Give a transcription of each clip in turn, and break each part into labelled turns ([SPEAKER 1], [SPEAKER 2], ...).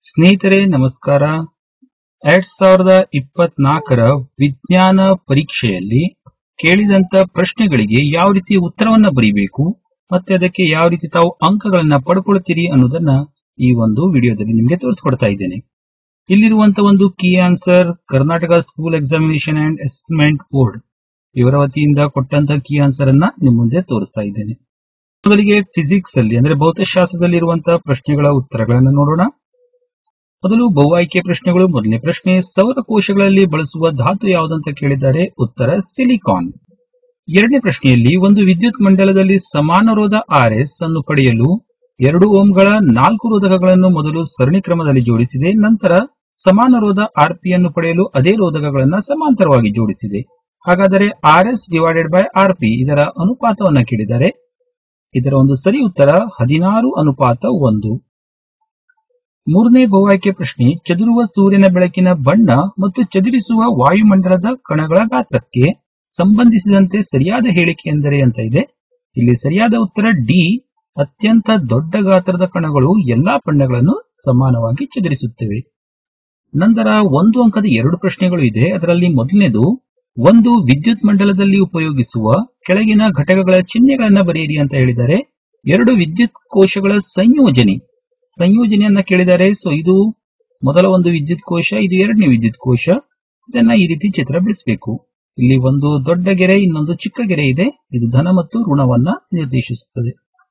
[SPEAKER 1] ಸ್ನೇಹಿತರೆ ನಮಸ್ಕಾರ ಎರಡ್ ಸಾವಿರದ ಇಪ್ಪತ್ನಾಲ್ಕರ ವಿಜ್ಞಾನ ಪರೀಕ್ಷೆಯಲ್ಲಿ ಕೇಳಿದಂತ ಪ್ರಶ್ನೆಗಳಿಗೆ ಯಾವ ರೀತಿ ಉತ್ತರವನ್ನ ಬರೀಬೇಕು ಮತ್ತೆ ಅದಕ್ಕೆ ಯಾವ ರೀತಿ ತಾವು ಅಂಕಗಳನ್ನ ಪಡ್ಕೊಳ್ತೀರಿ ಅನ್ನೋದನ್ನ ಈ ಒಂದು ವಿಡಿಯೋದಲ್ಲಿ ನಿಮಗೆ ತೋರಿಸ್ಕೊಡ್ತಾ ಇದ್ದೇನೆ ಇಲ್ಲಿರುವಂತ ಒಂದು key answer Karnataka school examination and assessment board ಇವರ ವತಿಯಿಂದ ಕೊಟ್ಟಂತ ಕೀ ಆನ್ಸರ್ ಅನ್ನ ನಿಮ್ಮ ಮುಂದೆ ತೋರಿಸ್ತಾ ಇದ್ದೇನೆ ಮೊದಲಿಗೆ ಫಿಸಿಕ್ಸ್ ಅಲ್ಲಿ ಅಂದ್ರೆ ಭೌತಶಾಸ್ತ್ರದಲ್ಲಿ ಇರುವಂತಹ ಪ್ರಶ್ನೆಗಳ ಉತ್ತರಗಳನ್ನು ನೋಡೋಣ ಮೊದಲು ಬಹು ಆಯ್ಕೆ ಪ್ರಶ್ನೆಗಳು ಮೊದಲನೇ ಪ್ರಶ್ನೆ ಸೌರ ಕೋಶಗಳಲ್ಲಿ ಬಳಸುವ ಧಾತು ಯಾವುದಂತ ಕೇಳಿದ್ದಾರೆ ಉತ್ತರ ಸಿಲಿಕಾನ್ ಎರಡನೇ ಪ್ರಶ್ನೆಯಲ್ಲಿ ಒಂದು ವಿದ್ಯುತ್ ಮಂಡಲದಲ್ಲಿ ಸಮಾನ ರೋಧ ಆರ್ ಎಸ್ ಅನ್ನು ಪಡೆಯಲು ಎರಡು ಓಂಗಳ ನಾಲ್ಕು ರೋಧಕಗಳನ್ನು ಮೊದಲು ಸರಣಿ ಕ್ರಮದಲ್ಲಿ ಜೋಡಿಸಿದೆ ನಂತರ ಸಮಾನ ರೋಧ ಆರ್ ಪಿ ಅನ್ನು ಪಡೆಯಲು ಅದೇ ರೋಧಕಗಳನ್ನ ಸಮಾಂತರವಾಗಿ ಜೋಡಿಸಿದೆ ಹಾಗಾದರೆ R S divided by R P ಇದರ ಅನುಪಾತವನ್ನ ಕೇಳಿದ್ದಾರೆ ಇದರ ಒಂದು ಸರಿ ಉತ್ತರ ಹದಿನಾರು ಅನುಪಾತ ಒಂದು ಮೂರನೇ ಬಹು ಆಯ್ಕೆ ಪ್ರಶ್ನೆ ಚದುರುವ ಸೂರ್ಯನ ಬೆಳಕಿನ ಬಣ್ಣ ಮತ್ತು ಚದುರಿಸುವ ವಾಯುಮಂಡಲದ ಕಣಗಳ ಗಾತ್ರಕ್ಕೆ ಸಂಬಂಧಿಸಿದಂತೆ ಸರಿಯಾದ ಹೇಳಿಕೆ ಎಂದರೆ ಅಂತ ಇದೆ ಇಲ್ಲಿ ಸರಿಯಾದ ಉತ್ತರ ಡಿ ಅತ್ಯಂತ ದೊಡ್ಡ ಗಾತ್ರದ ಕಣಗಳು ಎಲ್ಲಾ ಬಣ್ಣಗಳನ್ನು ಸಮಾನವಾಗಿ ಚದುರಿಸುತ್ತವೆ ನಂತರ ಒಂದು ಅಂಕದ ಎರಡು ಪ್ರಶ್ನೆಗಳು ಇದೆ ಅದರಲ್ಲಿ ಮೊದಲನೇದು ಒಂದು ವಿದ್ಯುತ್ ಮಂಡಲದಲ್ಲಿ ಉಪಯೋಗಿಸುವ ಕೆಳಗಿನ ಘಟಕಗಳ ಚಿಹ್ನೆಗಳನ್ನ ಬರೆಯಿರಿ ಅಂತ ಹೇಳಿದ್ದಾರೆ ಎರಡು ವಿದ್ಯುತ್ ಕೋಶಗಳ ಸಂಯೋಜನೆ ಸಂಯೋಜನೆಯನ್ನ ಕೇಳಿದ್ದಾರೆ ಸೊ ಇದು ಮೊದಲ ಒಂದು ವಿದ್ಯುತ್ ಕೋಶ ಇದು ಎರಡನೇ ವಿದ್ಯುತ್ ಕೋಶ ಇದನ್ನ ಈ ರೀತಿ ಚಿತ್ರ ಬಿಡಿಸಬೇಕು ಇಲ್ಲಿ ಒಂದು ದೊಡ್ಡ ಗೆರೆ ಇನ್ನೊಂದು ಚಿಕ್ಕ ಗೆರೆ ಇದೆ ಇದು ಧನ ಮತ್ತು ಋಣವನ್ನ ನಿರ್ದೇಶಿಸುತ್ತದೆ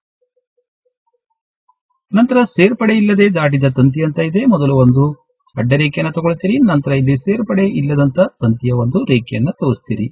[SPEAKER 1] ನಂತರ ಸೇರ್ಪಡೆ ಇಲ್ಲದೆ ದಾಟಿದ ತಂತಿ ಅಂತ ಇದೆ ಮೊದಲು ಒಂದು ಅಡ್ಡ ರೇಖೆಯನ್ನ ತಗೊಳ್ತೀರಿ ನಂತರ ಇಲ್ಲಿ ಸೇರ್ಪಡೆ ಇಲ್ಲದಂತ ತಂತಿಯ ಒಂದು ರೇಖೆಯನ್ನ ತೋರಿಸ್ತೀರಿ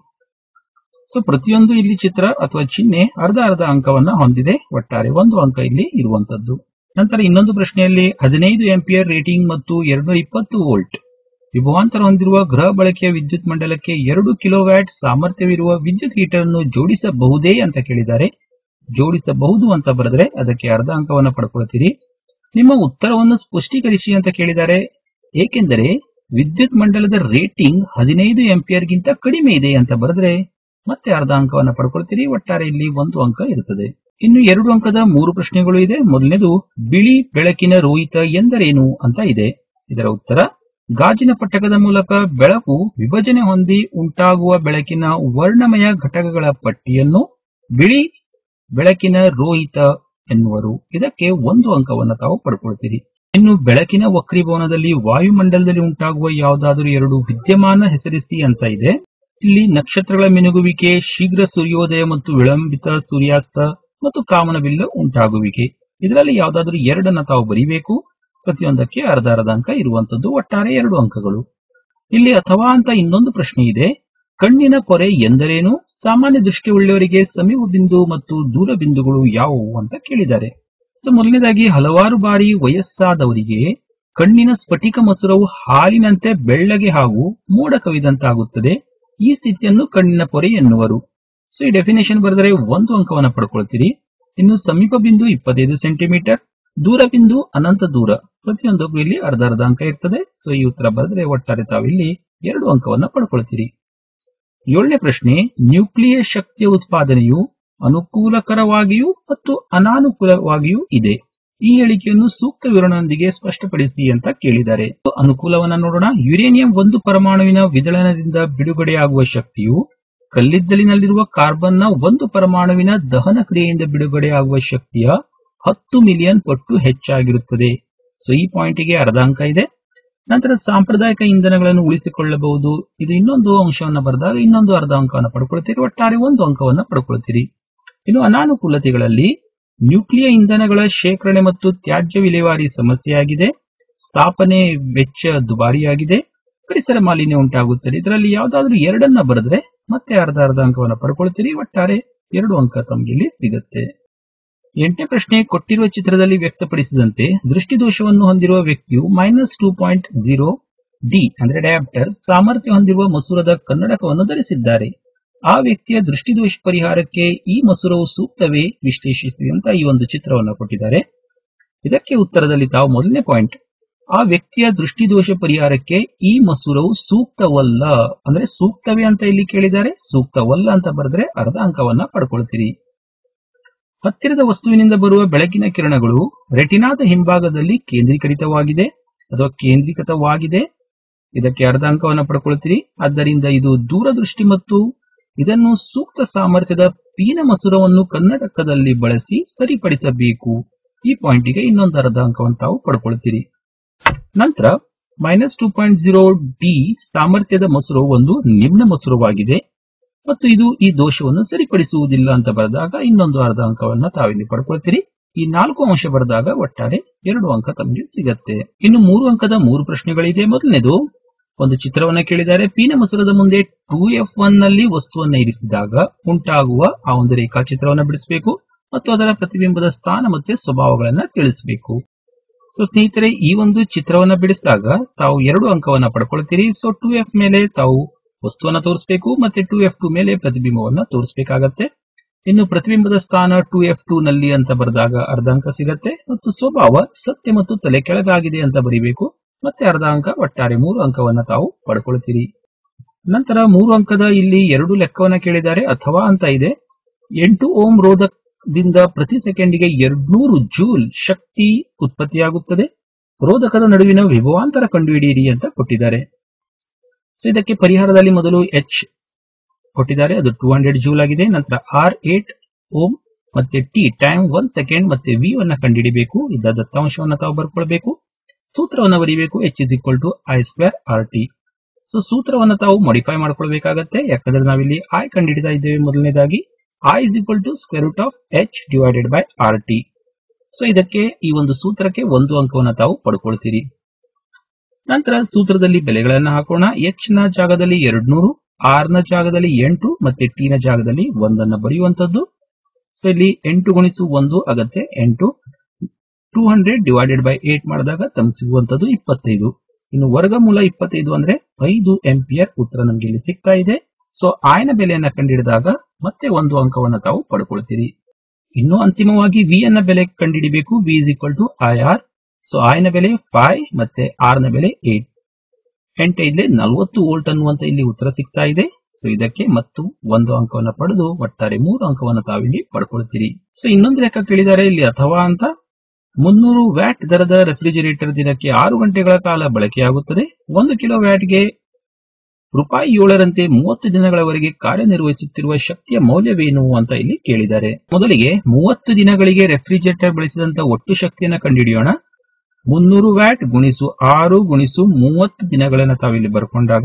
[SPEAKER 1] ಸೊ ಪ್ರತಿಯೊಂದು ಇಲ್ಲಿ ಚಿತ್ರ ಅಥವಾ ಚಿಹ್ನೆ ಅರ್ಧ ಅರ್ಧ ಅಂಕವನ್ನ ಹೊಂದಿದೆ ಒಟ್ಟಾರೆ ಒಂದು ಅಂಕ ಇಲ್ಲಿ ಇರುವಂತದ್ದು ನಂತರ ಇನ್ನೊಂದು ಪ್ರಶ್ನೆಯಲ್ಲಿ ಹದಿನೈದು ಎಂಪಿಯರ್ ರೇಟಿಂಗ್ ಮತ್ತು ಎರಡು ಇಪ್ಪತ್ತು ವೋಲ್ಟ್ ವಿಭವಾಂತರ ಹೊಂದಿರುವ ಗೃಹ ಬಳಕೆಯ ವಿದ್ಯುತ್ ಮಂಡಲಕ್ಕೆ ಎರಡು ಕಿಲೋವ್ಯಾಟ್ ಸಾಮರ್ಥ್ಯವಿರುವ ವಿದ್ಯುತ್ ಹೀಟರ್ ಅನ್ನು ಜೋಡಿಸಬಹುದೇ ಅಂತ ಕೇಳಿದ್ದಾರೆ ಜೋಡಿಸಬಹುದು ಅಂತ ಬರೆದ್ರೆ ಅದಕ್ಕೆ ಅರ್ಧ ಅಂಕವನ್ನು ಪಡ್ಕೊಳ್ತೀರಿ ನಿಮ್ಮ ಉತ್ತರವನ್ನು ಸ್ಪಷ್ಟೀಕರಿಸಿ ಅಂತ ಕೇಳಿದ್ದಾರೆ ಏಕೆಂದರೆ ವಿದ್ಯುತ್ ಮಂಡಲದ ರೇಟಿಂಗ್ ಹದಿನೈದು ಎಂಪಿಯರ್ ಗಿಂತ ಕಡಿಮೆ ಇದೆ ಅಂತ ಬರೆದ್ರೆ ಮತ್ತೆ ಅರ್ಧ ಅಂಕವನ್ನು ಪಡ್ಕೊಳ್ತೀರಿ ಒಟ್ಟಾರೆ ಇಲ್ಲಿ ಒಂದು ಅಂಕ ಇರುತ್ತದೆ ಇನ್ನು ಎರಡು ಅಂಕದ ಮೂರು ಪ್ರಶ್ನೆಗಳು ಇದೆ ಮೊದಲನೇದು ಬಿಳಿ ಬೆಳಕಿನ ರೋಹಿತ ಎಂದರೇನು ಅಂತ ಇದೆ ಇದರ ಉತ್ತರ ಗಾಜಿನ ಪಟ್ಟಕದ ಮೂಲಕ ಬೆಳಕು ವಿಭಜನೆ ಹೊಂದಿ ಉಂಟಾಗುವ ಬೆಳಕಿನ ವರ್ಣಮಯ ಘಟಕಗಳ ಪಟ್ಟಿಯನ್ನು ಬಿಳಿ ಬೆಳಕಿನ ರೋಹಿತ ಎನ್ನುವರು ಇದಕ್ಕೆ ಒಂದು ಅಂಕವನ್ನು ತಾವು ಪಡ್ಕೊಳ್ತೀರಿ ಇನ್ನು ಬೆಳಕಿನ ವಕ್ರೀಭವನದಲ್ಲಿ ವಾಯುಮಂಡಲದಲ್ಲಿ ಉಂಟಾಗುವ ಯಾವುದಾದರೂ ಎರಡು ವಿದ್ಯಮಾನ ಹೆಸರಿಸಿ ಅಂತ ಇದೆ ಇಲ್ಲಿ ನಕ್ಷತ್ರಗಳ ಮಿನುಗುವಿಕೆ ಶೀಘ್ರ ಸೂರ್ಯೋದಯ ಮತ್ತು ವಿಳಂಬಿತ ಸೂರ್ಯಾಸ್ತ ಮತ್ತು ಕಾಮನಬಿಲ್ಲ ಉಂಟಾಗುವಿಕೆ ಇದರಲ್ಲಿ ಯಾವುದಾದ್ರೂ ಎರಡನ್ನ ತಾವು ಬರೀಬೇಕು ಪ್ರತಿಯೊಂದಕ್ಕೆ ಅರ್ಧ ಅರ್ಧ ಅಂಕ ಇರುವಂತದ್ದು ಒಟ್ಟಾರೆ ಎರಡು ಅಂಕಗಳು ಇಲ್ಲಿ ಅಥವಾ ಅಂತ ಇನ್ನೊಂದು ಪ್ರಶ್ನೆ ಇದೆ ಕಣ್ಣಿನ ಪೊರೆ ಎಂದರೇನು ಸಾಮಾನ್ಯ ದೃಷ್ಟಿ ಉಳ್ಳವರಿಗೆ ಸಮೀಪ ಬಿಂದು ಮತ್ತು ದೂರ ಬಿಂದುಗಳು ಯಾವುವು ಅಂತ ಕೇಳಿದ್ದಾರೆ ಸೊ ಮೊದಲನೇದಾಗಿ ಹಲವಾರು ಬಾರಿ ವಯಸ್ಸಾದವರಿಗೆ ಕಣ್ಣಿನ ಸ್ಫಟಿಕ ಮಸುರವು ಹಾಲಿನಂತೆ ಬೆಳ್ಳಗೆ ಹಾಗೂ ಮೋಡ ಕವಿದಂತಾಗುತ್ತದೆ ಈ ಸ್ಥಿತಿಯನ್ನು ಕಣ್ಣಿನ ಪೊರೆ ಎನ್ನುವರು ಸೊ ಈ ಡೆಫಿನೇಷನ್ ಬರೆದರೆ ಒಂದು ಅಂಕವನ್ನು ಪಡ್ಕೊಳ್ತೀರಿ ಇನ್ನು ಸಮೀಪ ಬಿಂದು ಇಪ್ಪತ್ತೈದು ಸೆಂಟಿಮೀಟರ್ ದೂರ ಬಿಂದು ಅನಂತ ದೂರ ಪ್ರತಿಯೊಂದಕ್ಕೂ ಇಲ್ಲಿ ಅರ್ಧ ಅರ್ಧ ಅಂಕ ಇರ್ತದೆ ಸೊ ಈ ಉತ್ತರ ಬರೆದ್ರೆ ಒಟ್ಟಾರೆ ತಾವಿಲ್ಲಿ ಎರಡು ಅಂಕವನ್ನ ಪಡ್ಕೊಳ್ತೀರಿ ಏಳನೇ ಪ್ರಶ್ನೆ ನ್ಯೂಕ್ಲಿಯ ಶಕ್ತಿಯ ಉತ್ಪಾದನೆಯು ಅನುಕೂಲಕರವಾಗಿಯೂ ಮತ್ತು ಅನಾನುಕೂಲವಾಗಿಯೂ ಇದೆ ಈ ಹೇಳಿಕೆಯನ್ನು ಸೂಕ್ತ ವಿವರಣೆಯೊಂದಿಗೆ ಸ್ಪಷ್ಟಪಡಿಸಿ ಅಂತ ಕೇಳಿದ್ದಾರೆ ಅನುಕೂಲವನ್ನ ನೋಡೋಣ ಯುರೇನಿಯಂ ಒಂದು ಪರಮಾಣುವಿನ ವಿದಳನದಿಂದ ಬಿಡುಗಡೆಯಾಗುವ ಶಕ್ತಿಯು ಕಲ್ಲಿದ್ದಲಿನಲ್ಲಿರುವ ಕಾರ್ಬನ್ನ ಒಂದು ಪರಮಾಣುವಿನ ದಹನ ಕ್ರಿಯೆಯಿಂದ ಬಿಡುಗಡೆಯಾಗುವ ಶಕ್ತಿಯ ಹತ್ತು ಮಿಲಿಯನ್ ಪಟ್ಟು ಹೆಚ್ಚಾಗಿರುತ್ತದೆ ಸೊ ಈ ಪಾಯಿಂಟ್ಗೆ ಅರ್ಧ ಅಂಕ ಇದೆ ನಂತರ ಸಾಂಪ್ರದಾಯಿಕ ಇಂಧನಗಳನ್ನು ಉಳಿಸಿಕೊಳ್ಳಬಹುದು ಇದು ಇನ್ನೊಂದು ಅಂಶವನ್ನ ಬರೆದಾಗ ಇನ್ನೊಂದು ಅರ್ಧ ಅಂಕವನ್ನು ಪಡ್ಕೊಳ್ತೀರಿ ಒಟ್ಟಾರೆ ಒಂದು ಅಂಕವನ್ನ ಪಡ್ಕೊಳ್ತೀರಿ ಇನ್ನು ಅನಾನುಕೂಲತೆಗಳಲ್ಲಿ ನ್ಯೂಕ್ಲಿಯ ಇಂಧನಗಳ ಶೇಖರಣೆ ಮತ್ತು ತ್ಯಾಜ್ಯ ವಿಲೇವಾರಿ ಸಮಸ್ಯೆಯಾಗಿದೆ ಸ್ಥಾಪನೆ ವೆಚ್ಚ ದುಬಾರಿಯಾಗಿದೆ ಪರಿಸರ ಮಾಲಿನ್ಯ ಉಂಟಾಗುತ್ತದೆ ಇದರಲ್ಲಿ ಯಾವ್ದಾದ್ರು ಎರಡನ್ನ ಬರೆದ್ರೆ ಮತ್ತೆ ಅರ್ಧ ಅರ್ಧ ಅಂಕವನ್ನು ಪಡ್ಕೊಳ್ತೀರಿ ಒಟ್ಟಾರೆ ಎರಡು ಅಂಕ ತಮ್ಗೆ ಇಲ್ಲಿ ಸಿಗುತ್ತೆ ಎಂಟನೇ ಪ್ರಶ್ನೆ ಕೊಟ್ಟಿರುವ ಚಿತ್ರದಲ್ಲಿ ವ್ಯಕ್ತಪಡಿಸಿದಂತೆ ದೃಷ್ಟಿದೋಷವನ್ನು ಹೊಂದಿರುವ ವ್ಯಕ್ತಿಯು minus two point zero D ಅಂದ್ರೆ ಡಯಾಪ್ಟರ್ ಸಾಮರ್ಥ್ಯ ಹೊಂದಿರುವ ಮಸೂರದ ಕನ್ನಡಕವನ್ನು ಧರಿಸಿದ್ದಾರೆ ಆ ವ್ಯಕ್ತಿಯ ದೃಷ್ಟಿದೋಷ ಪರಿಹಾರಕ್ಕೆ ಈ ಮಸೂರವು ಸೂಕ್ತವೇ ವಿಶ್ಲೇಷಿಸಿ ಅಂತ ಈ ಒಂದು ಚಿತ್ರವನ್ನು ಕೊಟ್ಟಿದ್ದಾರೆ ಇದಕ್ಕೆ ಉತ್ತರದಲ್ಲಿ ತಾವು ಮೊದಲನೇ ಪಾಯಿಂಟ್ ಆ ವ್ಯಕ್ತಿಯ ದೃಷ್ಟಿದೋಷ ಪರಿಹಾರಕ್ಕೆ ಈ ಮಸೂರವು ಸೂಕ್ತವಲ್ಲ ಅಂದ್ರೆ ಸೂಕ್ತವೇ ಅಂತ ಇಲ್ಲಿ ಕೇಳಿದ್ದಾರೆ ಸೂಕ್ತವಲ್ಲ ಅಂತ ಬರೆದ್ರೆ ಅರ್ಧ ಅಂಕವನ್ನ ಪಡ್ಕೊಳ್ತೀರಿ ಹತ್ತಿರದ ವಸ್ತುವಿನಿಂದ ಬರುವ ಬೆಳಕಿನ ಕಿರಣಗಳು ರೆಟಿನಾದ ಹಿಂಭಾಗದಲ್ಲಿ ಕೇಂದ್ರೀಕರಿತವಾಗಿದೆ ಅಥವಾ ಕೇಂದ್ರೀಕೃತವಾಗಿದೆ ಇದಕ್ಕೆ ಅರ್ಧ ಅಂಕವನ್ನು ಪಡ್ಕೊಳ್ತೀರಿ ಆದ್ದರಿಂದ ಇದು ದೂರದೃಷ್ಟಿ ಮತ್ತು ಇದನ್ನು ಸೂಕ್ತ ಸಾಮರ್ಥ್ಯದ ಪೀನ ಮಸೂರವನ್ನು ಕನ್ನಡಕದಲ್ಲಿ ಬಳಸಿ ಸರಿಪಡಿಸಬೇಕು ಈ ಪಾಯಿಂಟಿಗೆ ಇನ್ನೊಂದು ಅರ್ಧ ಅಂಕವನ್ನು ತಾವು ಪಡ್ಕೊಳ್ತೀರಿ ನಂತರ minus two point zero D ಸಾಮರ್ಥ್ಯದ ಮಸೂರವು ಒಂದು ನಿಮ್ನ ಮಸೂರವಾಗಿದೆ ಮತ್ತು ಇದು ಈ ದೋಷವನ್ನು ಸರಿಪಡಿಸುವುದಿಲ್ಲ ಅಂತ ಬರೆದಾಗ ಇನ್ನೊಂದು ಅರ್ಧ ಅಂಕವನ್ನ ತಾವಿಲ್ಲಿ ಪಡ್ಕೊಳ್ತೀರಿ ಈ ನಾಲ್ಕು ಅಂಶ ಬರೆದಾಗ ಒಟ್ಟಾರೆ ಎರಡು ಅಂಕ ತಮಗೆ ಸಿಗತ್ತೆ ಇನ್ನು ಮೂರು ಅಂಕದ ಮೂರು ಪ್ರಶ್ನೆಗಳಿದೆ ಮೊದಲನೇದು ಒಂದು ಚಿತ್ರವನ್ನ ಕೇಳಿದ್ದಾರೆ ಪೀನ ಮಸೂರದ ಮುಂದೆ ಟೂ ಎಫ್ ಒನ್ ನಲ್ಲಿ ವಸ್ತುವನ್ನ ಇರಿಸಿದಾಗ ಉಂಟಾಗುವ ಆ ಒಂದು ರೇಖಾಚಿತ್ರವನ್ನ ಬಿಡಿಸಬೇಕು ಮತ್ತು ಅದರ ಪ್ರತಿಬಿಂಬದ ಸ್ಥಾನ ಮತ್ತೆ ಸ್ವಭಾವಗಳನ್ನ ತಿಳಿಸಬೇಕು ಸೊ ಸ್ನೇಹಿತರೆ ಈ ಒಂದು ಚಿತ್ರವನ್ನ ಬಿಡಿಸಿದಾಗ ತಾವು ಎರಡು ಅಂಕವನ್ನ ಪಡ್ಕೊಳ್ತೀರಿ ಸೊ ಟೂ ಎಫ್ ಮೇಲೆ ತಾವು ವಸ್ತುವನ್ನ ತೋರಿಸಬೇಕು ಮತ್ತೆ ಟೂ ಎಫ್ ಟು ಮೇಲೆ ಪ್ರತಿಬಿಂಬವನ್ನ ತೋರಿಸಬೇಕಾಗತ್ತೆ ಇನ್ನು ಪ್ರತಿಬಿಂಬದ ಸ್ಥಾನ ಟೂ ಎಫ್ ಟೂ ನಲ್ಲಿ ಅಂತ ಬರೆದಾಗ ಅರ್ಧ ಅಂಕ ಸಿಗತ್ತೆ ಮತ್ತು ಸ್ವಭಾವ ಸತ್ಯ ಮತ್ತು ತಲೆ ಕೆಳಗಾಗಿದೆ ಅಂತ ಬರಿಬೇಕು ಮತ್ತೆ ಅರ್ಧ ಅಂಕ ಒಟ್ಟಾರೆ ಮೂರು ಅಂಕವನ್ನ ತಾವು ಪಡ್ಕೊಳ್ತೀರಿ ನಂತರ ಮೂರು ಅಂಕದ ಇಲ್ಲಿ ಎರಡು ಲೆಕ್ಕವನ್ನ ಕೇಳಿದ್ದಾರೆ ಅಥವಾ ಅಂತ ಇದೆ ಎಂಟು ಓಂ ರೋಧಕದಿಂದ ಪ್ರತಿ ಸೆಕೆಂಡಿಗೆ ಎರಡ್ನೂರು ಜೂಲ್ ಶಕ್ತಿ ಉತ್ಪತ್ತಿಯಾಗುತ್ತದೆ ರೋಧಕದ ನಡುವಿನ ವಿಭವಾಂತರ ಕಂಡುಹಿಡಿಯಿರಿ ಅಂತ ಕೊಟ್ಟಿದ್ದಾರೆ ಸೊ ಇದಕ್ಕೆ ಪರಿಹಾರದಲ್ಲಿ ಮೊದಲು ಎಚ್ ಕೊಟ್ಟಿದ್ದಾರೆ ಅದು ಟೂ ಹಂಡ್ರೆಡ್ ಜೂಲ್ ಆಗಿದೆ ನಂತರ ಆರ್ ಏಟ್ ಓಮ್ ಮತ್ತೆ ಟಿ ಟೈಮ್ ಒನ್ ಸೆಕೆಂಡ್ ಮತ್ತೆ ವಿ ಅನ್ನ ಕಂಡುಹಿಡಿಬೇಕು ಇದ್ದ ದತ್ತಾಂಶವನ್ನ ತಾವು ಬರ್ಕೊಳ್ಬೇಕು ಸೂತ್ರವನ್ನ ಬರೀಬೇಕು H is equal to I square R T so ಸೂತ್ರವನ್ನ ತಾವು ಮಾಡಿಫೈ ಮಾಡ್ಕೊಳ್ಬೇಕಾಗತ್ತೆ ಯಾಕಂದ್ರೆ ನಾವಿಲ್ಲಿ ಐ ಕಂಡುಹಿಡಿತಾ ಇದ್ದೇವೆ ಮೊದಲನೇದಾಗಿ I is equal to square root of H divided by R T so ಇದಕ್ಕೆ ಈ ಒಂದು ಸೂತ್ರಕ್ಕೆ ಒಂದು ಅಂಕವನ್ನ ತಾವು ಪಡ್ಕೊಳ್ತೀರಿ ನಂತರ ಸೂತ್ರದಲ್ಲಿ ಬೆಲೆಗಳನ್ನ ಹಾಕೋಣ ಎಚ್ ನ ಜಾಗದಲ್ಲಿ ಎರಡ್ನೂರು ಆರ್ ನ ಜಾಗದಲ್ಲಿ ಎಂಟು ಮತ್ತೆ ಟಿ ನ ಜಾಗದಲ್ಲಿ ಒಂದನ್ನ ಬರೆಯುವಂತದ್ದು ಸೊ ಇಲ್ಲಿ ಎಂಟು ಗುಣಿಸು ಒಂದು ಆಗತ್ತೆ ಎಂಟು two hundred divided by eight ಮಾಡಿದಾಗ ತಮ್ಗೆ ಸಿಗುವಂತದ್ದು ಇಪ್ಪತ್ತೈದು ಇನ್ನು ವರ್ಗಮೂಲ ಇಪ್ಪತ್ತೈದು ಅಂದ್ರೆ ಐದು ಎಂಪಿಯರ್ ಉತ್ತರ ನಮ್ಗೆ ಇಲ್ಲಿ ಸಿಗ್ತಾ ಇದೆ ಸೊ ಆಯ್ನ ಬೆಲೆಯನ್ನ ಕಂಡುಹಿಡಿದಾಗ ಮತ್ತೆ ಒಂದು ಅಂಕವನ್ನ ತಾವು ಪಡ್ಕೊಳ್ತೀರಿ ಇನ್ನು ಅಂತಿಮವಾಗಿ ವಿ ಅನ್ನ ಬೆಲೆ ಕಂಡುಹಿಡಿಬೇಕು V is equal to I R so ಆಯ್ನ ಬೆಲೆ ಫೈವ್ ಮತ್ತೆ ಆರ್ ನ ಬೆಲೆ ಏಟ್ ಎಂಟೈದ್ಲೆ ನಲವತ್ತು ವೋಲ್ಟ್ ಅನ್ನುವಂತ ಇಲ್ಲಿ ಉತ್ತರ ಸಿಗ್ತಾ ಇದೆ ಸೊ ಇದಕ್ಕೆ ಮತ್ತು ಒಂದು ಅಂಕವನ್ನ ಪಡೆದು ಒಟ್ಟಾರೆ ಮೂರು ಅಂಕವನ್ನ ತಾವಿಲ್ಲಿ ಪಡ್ಕೊಳ್ತೀರಿ ಸೊ ಇನ್ನೊಂದು ಲೆಕ್ಕ ಕೇಳಿದ್ದಾರೆ ಇಲ್ಲಿ ಅಥವಾ ಅಂತ ಮುನ್ನೂರು ವ್ಯಾಟ್ ದರದ ರೆಫ್ರಿಜರೇಟರ್ ದಿನಕ್ಕೆ ಆರು ಗಂಟೆಗಳ ಕಾಲ ಬಳಕೆಯಾಗುತ್ತದೆ ಒಂದು ಕಿಲೋ ವ್ಯಾಟ್ಗೆ ರೂಪಾಯಿ ಏಳರಂತೆ ಮೂವತ್ತು ದಿನಗಳವರೆಗೆ ಕಾರ್ಯನಿರ್ವಹಿಸುತ್ತಿರುವ ಶಕ್ತಿಯ ಮೌಲ್ಯವೇನು ಅಂತ ಇಲ್ಲಿ ಕೇಳಿದ್ದಾರೆ ಮೊದಲಿಗೆ ಮೂವತ್ತು ದಿನಗಳಿಗೆ ರೆಫ್ರಿಜರೇಟರ್ ಬಳಸಿದಂತ ಒಟ್ಟು ಶಕ್ತಿಯನ್ನ ಕಂಡುಹಿಡಿಯೋಣ ಮುನ್ನೂರು ವ್ಯಾಟ್ ಗುಣಿಸು ಆರು ಗುಣಿಸು ಮೂವತ್ತು ದಿನಗಳನ್ನ ತಾವಿಲ್ಲಿ ಬರ್ಕೊಂಡಾಗ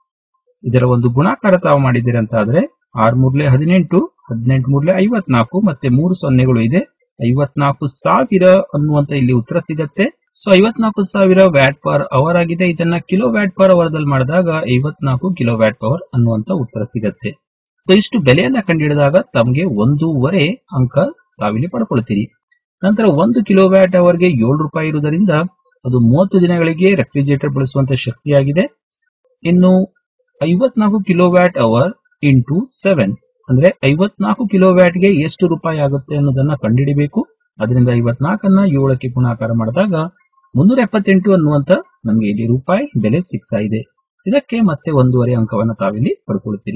[SPEAKER 1] ಇದರ ಒಂದು ಗುಣಾಕಾರ ತಾವು ಮಾಡಿದ್ದೀರಿ ಅಂತ ಆದ್ರೆ ಆರ್ ಮೂರ್ಲೆ ಹದಿನೆಂಟು ಹದಿನೆಂಟು ಮೂರ್ಲೆ ಐವತ್ನಾಲ್ಕು ಮತ್ತೆ ಮೂರು ಸೊನ್ನೆಗಳು ಇದೆ ಐವತ್ನಾಲ್ಕು ಸಾವಿರ ಅನ್ನುವಂತ ಇಲ್ಲಿ ಉತ್ತರ ಸಿಗತ್ತೆ ಸೊ ಐವತ್ನಾಲ್ಕು ಸಾವಿರ ವ್ಯಾಟ್ ಪರ್ ಅವರ್ ಆಗಿದೆ ಇದನ್ನ ಕಿಲೋ ವ್ಯಾಟ್ ಪರ್ ಅವರ್ ದಲ್ಲಿ ಮಾಡಿದಾಗ ಐವತ್ನಾಲ್ಕು ಕಿಲೋ ವ್ಯಾಟ್ ಪವರ್ ಅನ್ನುವಂತ ಉತ್ತರ ಸಿಗತ್ತೆ ಸೊ ಇಷ್ಟು ಬೆಲೆಯನ್ನ ಕಂಡುಹಿಡಿದಾಗ ತಮಗೆ ಒಂದೂವರೆ ಅಂಕ ತಾವಿಲ್ಲಿ ಪಡ್ಕೊಳ್ತೀರಿ ನಂತರ ಒಂದು ಕಿಲೋ ವ್ಯಾಟ್ ಅವರ್ಗೆ ಏಳು ರೂಪಾಯಿ ಇರುವುದರಿಂದ ಅದು ಮೂವತ್ತು ದಿನಗಳಿಗೆ ರೆಫ್ರಿಜರೇಟರ್ ಬಳಸುವಂತ ಶಕ್ತಿಯಾಗಿದೆ ಇನ್ನು ಐವತ್ನಾಲ್ಕು kilo watt hour into seven ಅಂದ್ರೆ ಐವತ್ನಾಲ್ಕು ಕಿಲೋ ವ್ಯಾಟ್ಗೆ ಎಷ್ಟು ರೂಪಾಯಿ ಆಗುತ್ತೆ ಅನ್ನೋದನ್ನ ಕಂಡುಹಿಡಿಬೇಕು ಅದರಿಂದ ಐವತ್ನಾಲ್ಕನ್ನ ಏಳಕ್ಕೆ ಗುಣಾಕಾರ ಮಾಡಿದಾಗ ಮುನ್ನೂರ ಎಪ್ಪತ್ತೆಂಟು ಅನ್ನುವಂತ ನಮಗೆ ಇಲ್ಲಿ ರೂಪಾಯಿ ಬೆಲೆ ಸಿಗ್ತಾ ಇದೆ ಇದಕ್ಕೆ ಮತ್ತೆ ಒಂದೂವರೆ ಅಂಕವನ್ನ ತಾವಿಲ್ಲಿ ಪಡ್ಕೊಳ್ತೀರಿ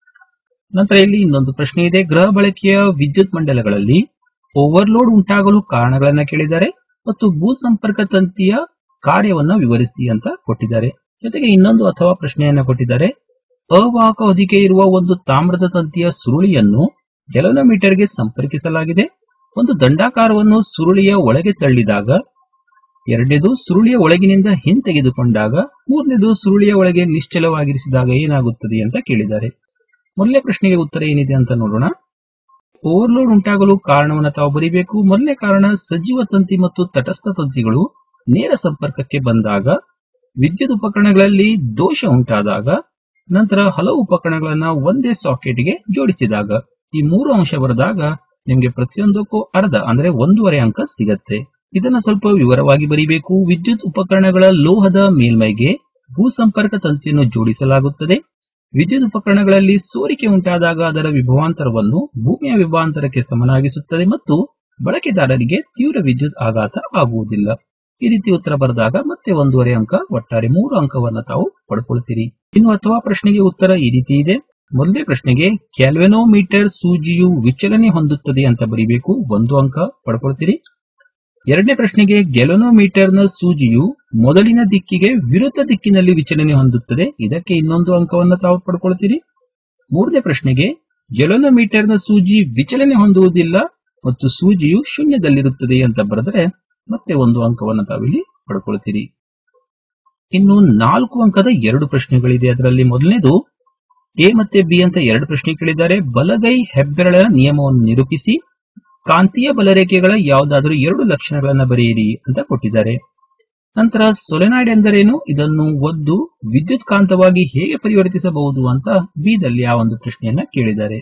[SPEAKER 1] ನಂತರ ಇಲ್ಲಿ ಇನ್ನೊಂದು ಪ್ರಶ್ನೆ ಇದೆ ಗೃಹ ಬಳಕೆಯ ವಿದ್ಯುತ್ ಮಂಡಲಗಳಲ್ಲಿ ಓವರ್ಲೋಡ್ ಉಂಟಾಗಲು ಕಾರಣಗಳನ್ನ ಕೇಳಿದ್ದಾರೆ ಮತ್ತು ಭೂ ಸಂಪರ್ಕ ತಂತಿಯ ಕಾರ್ಯವನ್ನ ವಿವರಿಸಿ ಅಂತ ಕೊಟ್ಟಿದ್ದಾರೆ ಜೊತೆಗೆ ಇನ್ನೊಂದು ಅಥವಾ ಪ್ರಶ್ನೆಯನ್ನ ಕೊಟ್ಟಿದ್ದಾರೆ ಅವಾಹಕ ಹೊದಿಕೆ ಇರುವ ಒಂದು ತಾಮ್ರದ ತಂತಿಯ ಸುರುಳಿಯನ್ನು ಗೆ ಸಂಪರ್ಕಿಸಲಾಗಿದೆ ಒಂದು ದಂಡಾಕಾರವನ್ನು ಸುರುಳಿಯ ಒಳಗೆ ತಳ್ಳಿದಾಗ ಎರಡನೇದು ಸುರುಳಿಯ ಒಳಗಿನಿಂದ ಹಿಂತೆಗೆದುಕೊಂಡಾಗ ಮೂರನೇದು ಸುರುಳಿಯ ಒಳಗೆ ನಿಶ್ಚಲವಾಗಿರಿಸಿದಾಗ ಏನಾಗುತ್ತದೆ ಅಂತ ಕೇಳಿದ್ದಾರೆ ಮೊದಲನೇ ಪ್ರಶ್ನೆಗೆ ಉತ್ತರ ಏನಿದೆ ಅಂತ ನೋಡೋಣ ಓವರ್ಲೋಡ್ ಉಂಟಾಗಲು ಕಾರಣವನ್ನು ತಾವು ಬರೀಬೇಕು ಮೊದಲನೇ ಕಾರಣ ಸಜೀವ ತಂತಿ ಮತ್ತು ತಟಸ್ಥ ತಂತಿಗಳು ನೇರ ಸಂಪರ್ಕಕ್ಕೆ ಬಂದಾಗ ವಿದ್ಯುತ್ ಉಪಕರಣಗಳಲ್ಲಿ ದೋಷ ಉಂಟಾದಾಗ ನಂತರ ಹಲವು ಉಪಕರಣಗಳನ್ನ ಒಂದೇ ಸಾಕೆಟ್ಗೆ ಜೋಡಿಸಿದಾಗ ಈ ಮೂರು ಅಂಶ ಬರೆದಾಗ ನಿಮ್ಗೆ ಪ್ರತಿಯೊಂದಕ್ಕೂ ಅರ್ಧ ಅಂದ್ರೆ ಒಂದೂವರೆ ಅಂಕ ಸಿಗತ್ತೆ ಇದನ್ನ ಸ್ವಲ್ಪ ವಿವರವಾಗಿ ಬರೀಬೇಕು ವಿದ್ಯುತ್ ಉಪಕರಣಗಳ ಲೋಹದ ಮೇಲ್ಮೈಗೆ ಭೂ ಸಂಪರ್ಕ ತಂತಿಯನ್ನು ಜೋಡಿಸಲಾಗುತ್ತದೆ ವಿದ್ಯುತ್ ಉಪಕರಣಗಳಲ್ಲಿ ಸೋರಿಕೆ ಉಂಟಾದಾಗ ಅದರ ವಿಭವಾಂತರವನ್ನು ಭೂಮಿಯ ವಿಭವಾಂತರಕ್ಕೆ ಸಮನಾಗಿಸುತ್ತದೆ ಮತ್ತು ಬಳಕೆದಾರರಿಗೆ ತೀವ್ರ ವಿದ್ಯುತ್ ಆಘಾತ ಆಗುವುದಿಲ್ಲ ಈ ರೀತಿ ಉತ್ತರ ಬರೆದಾಗ ಮತ್ತೆ ಒಂದೂವರೆ ಅಂಕ ಒಟ್ಟಾರೆ ಮೂರು ಅಂಕವನ್ನ ತಾವು ಪಡ್ಕೊಳ್ತೀರಿ ಇನ್ನು ಅಥವಾ ಪ್ರಶ್ನೆಗೆ ಉತ್ತರ ಈ ರೀತಿ ಇದೆ ಮೊದಲನೇ ಪ್ರಶ್ನೆಗೆ ಕ್ಯಾಲ್ವೆನೋಮೀಟರ್ ಸೂಜಿಯು ವಿಚಲನೆ ಹೊಂದುತ್ತದೆ ಅಂತ ಬರೀಬೇಕು ಒಂದು ಅಂಕ ಪಡ್ಕೊಳ್ತೀರಿ ಎರಡನೇ ಪ್ರಶ್ನೆಗೆ ಗೆಲೋನೋಮೀಟರ್ನ ಸೂಜಿಯು ಮೊದಲಿನ ದಿಕ್ಕಿಗೆ ವಿರುದ್ಧ ದಿಕ್ಕಿನಲ್ಲಿ ವಿಚಲನೆ ಹೊಂದುತ್ತದೆ ಇದಕ್ಕೆ ಇನ್ನೊಂದು ಅಂಕವನ್ನು ತಾವು ಪಡ್ಕೊಳ್ತೀರಿ ಮೂರನೇ ಪ್ರಶ್ನೆಗೆ ಗೆಲೋನೋಮೀಟರ್ನ ಸೂಜಿ ವಿಚಲನೆ ಹೊಂದುವುದಿಲ್ಲ ಮತ್ತು ಸೂಜಿಯು ಶೂನ್ಯದಲ್ಲಿರುತ್ತದೆ ಅಂತ ಬರೆದರೆ ಮತ್ತೆ ಒಂದು ಅಂಕವನ್ನು ತಾವಿಲ್ಲಿ ಪಡ್ಕೊಳ್ತೀರಿ ಇನ್ನು ನಾಲ್ಕು ಅಂಕದ ಎರಡು ಪ್ರಶ್ನೆಗಳಿದೆ ಅದರಲ್ಲಿ ಮೊದಲನೇದು ಎ ಮತ್ತೆ ಬಿ ಅಂತ ಎರಡು ಪ್ರಶ್ನೆ ಕೇಳಿದ್ದಾರೆ ಬಲಗೈ ಹೆಬ್ಬೆರಳ ನಿಯಮವನ್ನು ನಿರೂಪಿಸಿ ಕಾಂತೀಯ ಬಲರೇಖೆಗಳ ಯಾವುದಾದರೂ ಎರಡು ಲಕ್ಷಣಗಳನ್ನ ಬರೆಯಿರಿ ಅಂತ ಕೊಟ್ಟಿದ್ದಾರೆ ನಂತರ ಸೊಲೆನಾಯ್ಡ್ ಎಂದರೇನು ಇದನ್ನು ಒದ್ದು ವಿದ್ಯುತ್ ಕಾಂತವಾಗಿ ಹೇಗೆ ಪರಿವರ್ತಿಸಬಹುದು ಅಂತ ಬಿದಲ್ಲಿ ಆ ಒಂದು ಪ್ರಶ್ನೆಯನ್ನ ಕೇಳಿದ್ದಾರೆ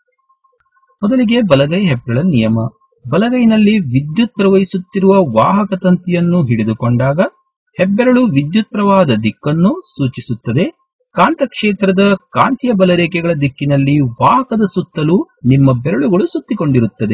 [SPEAKER 1] ಮೊದಲಿಗೆ ಬಲಗೈ ಹೆಬ್ಬೆರಳ ನಿಯಮ ಬಲಗೈನಲ್ಲಿ ವಿದ್ಯುತ್ ಪ್ರವಹಿಸುತ್ತಿರುವ ವಾಹಕ ತಂತಿಯನ್ನು ಹಿಡಿದುಕೊಂಡಾಗ ಹೆಬ್ಬೆರಳು ವಿದ್ಯುತ್ ಪ್ರವಾಹದ ದಿಕ್ಕನ್ನು ಸೂಚಿಸುತ್ತದೆ ಕಾಂತಕ್ಷೇತ್ರದ ಕಾಂತೀಯ ಬಲರೇಖೆಗಳ ದಿಕ್ಕಿನಲ್ಲಿ ವಾಹಕದ ಸುತ್ತಲೂ ನಿಮ್ಮ ಬೆರಳುಗಳು ಸುತ್ತಿಕೊಂಡಿರುತ್ತದೆ